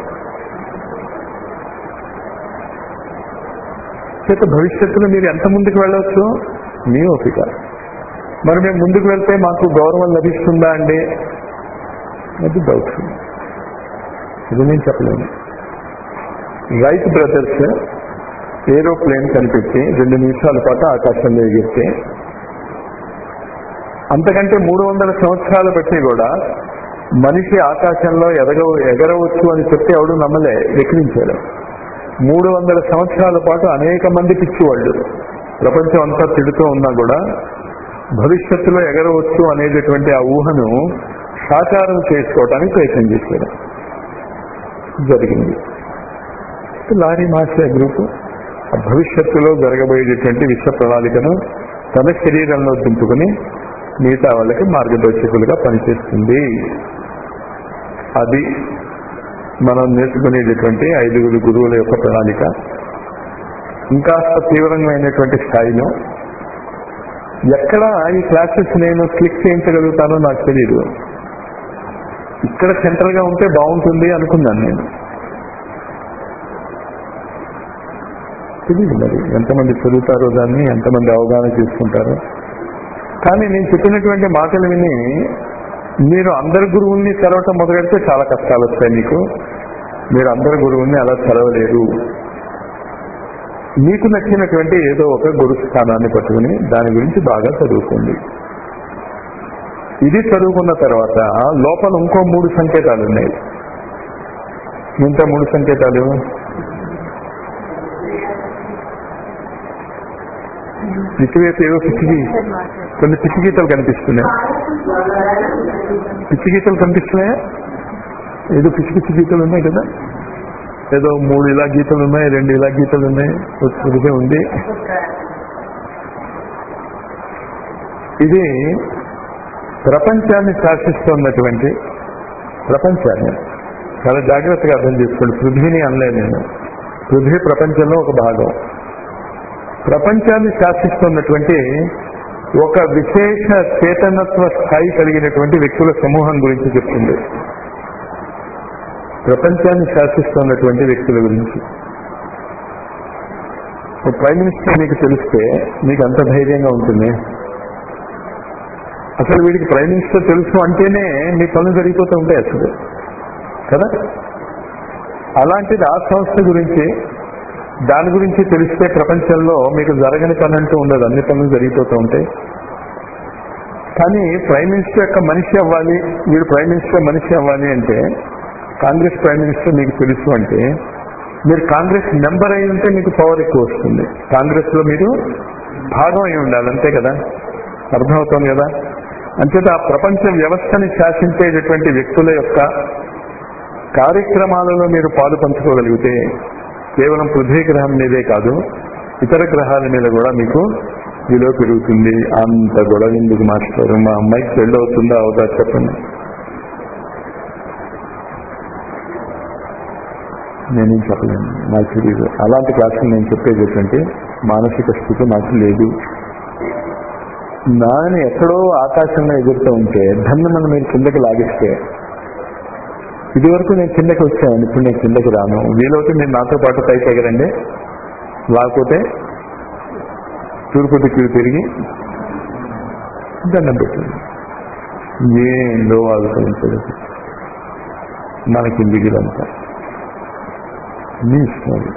చేత భవిష్యత్తులో మీరు ఎంత ముందుకు వెళ్ళవచ్చు మీ ఓపిక మరి మేము ముందుకు వెళ్తే మాకు గౌరవం లభిస్తుందా అండి అది డౌట్ ఇది నేను చెప్పలేను రైట్ బ్రదర్స్ ఏరోప్లేన్ కనిపెట్టి రెండు నిమిషాల పాటు ఆకాశంలో ఎగిరితే అంతకంటే మూడు వందల సంవత్సరాలు బట్టి కూడా మనిషి ఆకాశంలో ఎదగ ఎగరవచ్చు అని చెప్తే ఎవడు నమ్మలే ఎక్కిరించాడు మూడు వందల సంవత్సరాల పాటు అనేక మంది పిచ్చివాళ్ళు ప్రపంచం అంతా తిడుతూ ఉన్నా కూడా భవిష్యత్తులో ఎగరవచ్చు అనేటటువంటి ఆ ఊహను సాకారం చేసుకోవడానికి ప్రయత్నం చేశారు జరిగింది లారీ మాస్టర్ గ్రూప్ ఆ భవిష్యత్తులో జరగబోయేటటువంటి విశ్వ ప్రణాళికను తన శరీరంలో దింపుకుని మిగతా వాళ్ళకి మార్గదర్శకులుగా పనిచేస్తుంది అది మనం నేర్చుకునేటటువంటి ఐదుగురు గురువుల యొక్క ప్రణాళిక ఇంకాస్త తీవ్రమైనటువంటి స్థాయిలో ఎక్కడ ఈ క్లాసెస్ నేను క్లిక్ చేయించగలుగుతానో నాకు తెలియదు ఇక్కడ సెంట్రల్ గా ఉంటే బాగుంటుంది అనుకున్నాను నేను తెలియదు మరి ఎంతమంది చదువుతారో దాన్ని ఎంతమంది అవగాహన చేసుకుంటారో కానీ నేను చెప్పినటువంటి మాటలు విని మీరు అందరి గురువుల్ని చదవటం మొదలెడితే చాలా కష్టాలు వస్తాయి మీకు మీరు అందరి గురువుల్ని అలా చదవలేరు మీకు నచ్చినటువంటి ఏదో ఒక గురు స్థానాన్ని పట్టుకుని దాని గురించి బాగా చదువుకోండి ఇది చదువుకున్న తర్వాత లోపల ఇంకో మూడు సంకేతాలు ఉన్నాయి ఇంత మూడు సంకేతాలు ఇటువైపు ఏవో పిచ్చికి కొన్ని పిచ్చి గీతలు కనిపిస్తున్నాయి పిచ్చి గీతలు కనిపిస్తున్నాయా ఏదో పిచ్చి పిచ్చి గీతలు ఉన్నాయి కదా ఏదో మూడు ఇలా గీతలు ఉన్నాయి రెండు ఇలా గీతలు ఉన్నాయి ఒకటి ఉంది ఇది ప్రపంచాన్ని శాసిస్తున్నటువంటి ప్రపంచాన్ని చాలా జాగ్రత్తగా అర్థం చేసుకోండి పృథ్వీని అనలేదు నేను పృథ్వీ ప్రపంచంలో ఒక భాగం ప్రపంచాన్ని శాసిస్తున్నటువంటి ఒక విశేష చేతనత్వ స్థాయి కలిగినటువంటి వ్యక్తుల సమూహం గురించి చెప్తుంది ప్రపంచాన్ని శాసిస్తున్నటువంటి వ్యక్తుల గురించి ఒక ప్రైమ్ మినిస్టర్ మీకు తెలిస్తే మీకు అంత ధైర్యంగా ఉంటుంది అసలు వీడికి ప్రైమ్ మినిస్టర్ తెలుసు అంటేనే మీ పనులు జరిగిపోతూ ఉంటాయి అసలు కదా అలాంటిది ఆ సంస్థ గురించి దాని గురించి తెలిస్తే ప్రపంచంలో మీకు జరగని పని అంటూ ఉండదు అన్ని పనులు జరిగిపోతూ ఉంటాయి కానీ ప్రైమ్ మినిస్టర్ యొక్క మనిషి అవ్వాలి వీడు ప్రైమ్ మినిస్టర్ మనిషి అవ్వాలి అంటే కాంగ్రెస్ ప్రైమ్ మినిస్టర్ మీకు తెలుసు అంటే మీరు కాంగ్రెస్ మెంబర్ అయి ఉంటే మీకు పవర్ ఎక్కువ వస్తుంది కాంగ్రెస్ లో మీరు భాగం అయి ఉండాలి అంతే కదా అర్థమవుతుంది కదా అంచేత ఆ ప్రపంచ వ్యవస్థని శాసించేటటువంటి వ్యక్తుల యొక్క కార్యక్రమాలలో మీరు పాలు పంచుకోగలిగితే కేవలం పృథ్వీ గ్రహం మీదే కాదు ఇతర గ్రహాల మీద కూడా మీకు విలువ పెరుగుతుంది అంత గొడవ ఎందుకు మాస్టర్ మా అమ్మాయికి పెళ్ళి అవుతుందా అవుదా చెప్పండి నేనేం చెప్పలేను నాకు తెలియదు అలాంటి క్లాసులు నేను చెప్పేటటువంటి మానసిక స్థితి నాకు లేదు నాని ఎక్కడో ఆకాశంలో ఎగురుతూ ఉంటే ధన్ను మనం మీరు కిందకి లాగిస్తే ఇది వరకు నేను కిందకి వచ్చాను ఇప్పుడు నేను కిందకి రాను వీలవుతే మీరు నాతో పాటు పైకి ఎగరండి లేకపోతే తూర్పు దిక్కులు తిరిగి దండం పెట్టండి ఏందో ఆలోచించదు మనకి దిగులంతా మీ ఇష్టం అది.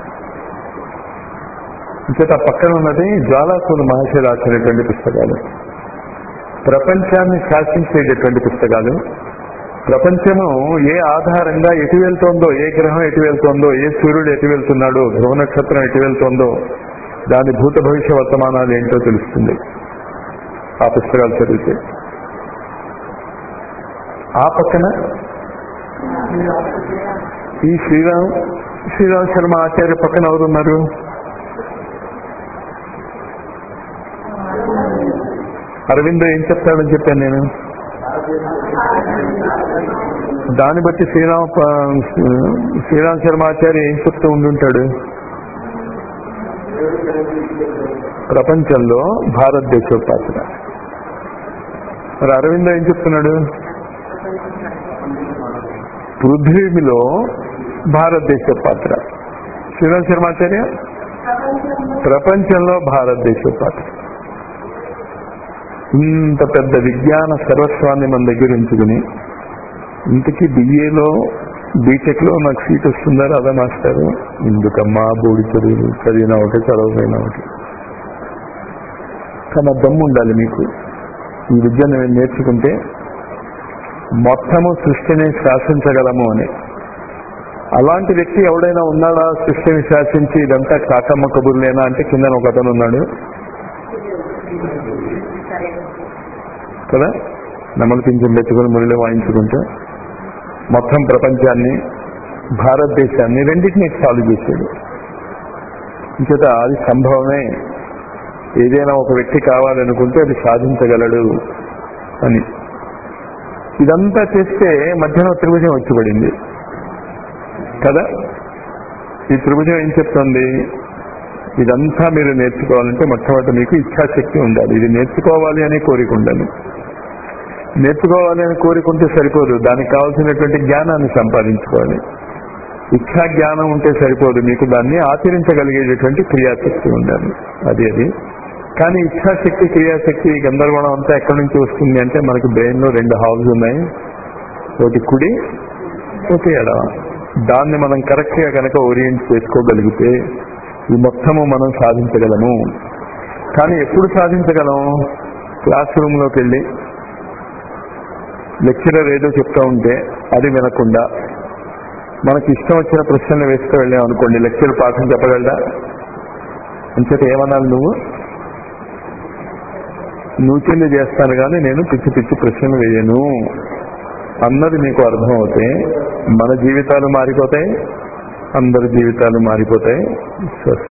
ఇంకేత పక్కన ఉన్నది జ్వాలాకులు మహర్షి రాసినటువంటి పుస్తకాలు ప్రపంచాన్ని శాసించేటటువంటి పుస్తకాలు ప్రపంచము ఏ ఆధారంగా ఎటు వెళ్తోందో ఏ గ్రహం ఎటు వెళ్తోందో ఏ సూర్యుడు ఎటు వెళ్తున్నాడో ధ్రువ నక్షత్రం ఎటు వెళ్తోందో దాని భూత భవిష్య వర్తమానాలు ఏంటో తెలుస్తుంది ఆ పుస్తకాలు చదివితే ఆ పక్కన ఈ శ్రీరామ్ శ్రీరామ్ శర్మ ఆచార్య పక్కన ఎవరున్నారు అరవిందో ఏం చెప్తాడని చెప్పాను నేను దాన్ని బట్టి శ్రీరామ శ్రీరామ్ శర్మ ఆచార్య ఏం చెప్తూ ఉండుంటాడు ప్రపంచంలో భారతదేశం పాత్ర మరి అరవిందో ఏం చెప్తున్నాడు పృథ్వీలో భారతదేశ పాత్ర శ్రీరామ్ శర్మాచార్య ప్రపంచంలో భారతదేశ పాత్ర ఇంత పెద్ద విజ్ఞాన సర్వస్వాన్ని మన దగ్గర ఉంచుకుని ఇంతకీ బిఏలో బీటెక్ లో నాకు సీట్ వస్తుందా రాదా మాస్టారు ఎందుకమ్మా బోడి చదువు చదివినా ఒకటి చదవకపోయినా ఒకటి కానీ ఆ దమ్ము ఉండాలి మీకు ఈ విద్యను నేర్చుకుంటే మొత్తము సృష్టిని శాసించగలము అని అలాంటి వ్యక్తి ఎవడైనా ఉన్నాడా సృష్టిని శాసించి ఇదంతా కాకమ్మ కబుర్లేనా అంటే కింద ఒక అతను ఉన్నాడు కదా నమ్మల పింఛన్ పెట్టుకుని మురళి వాయించుకుంటూ మొత్తం ప్రపంచాన్ని భారతదేశాన్ని రెండింటినీ సాల్వ్ చేశాడు ఇంచేత అది సంభవమే ఏదైనా ఒక వ్యక్తి కావాలనుకుంటే అది సాధించగలడు అని ఇదంతా చేస్తే మధ్యలో త్రిభుజం వచ్చిపడింది కదా ఈ త్రిభుజం ఏం చెప్తుంది ఇదంతా మీరు నేర్చుకోవాలంటే మొట్టమొదటి మీకు ఇచ్ఛాశక్తి ఉండాలి ఇది నేర్చుకోవాలి అనే కోరిక ఉండాలి నేర్చుకోవాలని కోరుకుంటే సరిపోదు దానికి కావాల్సినటువంటి జ్ఞానాన్ని సంపాదించుకోవాలి ఇచ్చా జ్ఞానం ఉంటే సరిపోదు మీకు దాన్ని ఆచరించగలిగేటటువంటి క్రియాశక్తి ఉండాలి అది అది కానీ ఇచ్ఛాశక్తి క్రియాశక్తి ఈ గందరగోళం అంతా ఎక్కడి నుంచి వస్తుంది అంటే మనకి బ్రెయిన్ లో రెండు హాల్స్ ఉన్నాయి ఒకటి కుడి ఒకటి ఎడమ దాన్ని మనం కరెక్ట్ గా కనుక ఓరియంట్ చేసుకోగలిగితే ఈ మొత్తము మనం సాధించగలము కానీ ఎప్పుడు సాధించగలం క్లాస్ రూమ్ లోకి వెళ్ళి లెక్చరర్ ఏదో చెప్తా ఉంటే అది వినకుండా మనకి ఇష్టం వచ్చిన ప్రశ్నలు వేస్తూ వెళ్ళాం అనుకోండి లెక్చర్ పాఠం చెప్పగలడా అంచేత ఏమనాలి నువ్వు నూచింది చేస్తాను కానీ నేను పిచ్చి పిచ్చి ప్రశ్నలు వేయను అన్నది మీకు అర్థం అవుతే మన జీవితాలు మారిపోతాయి అందరి జీవితాలు మారిపోతాయి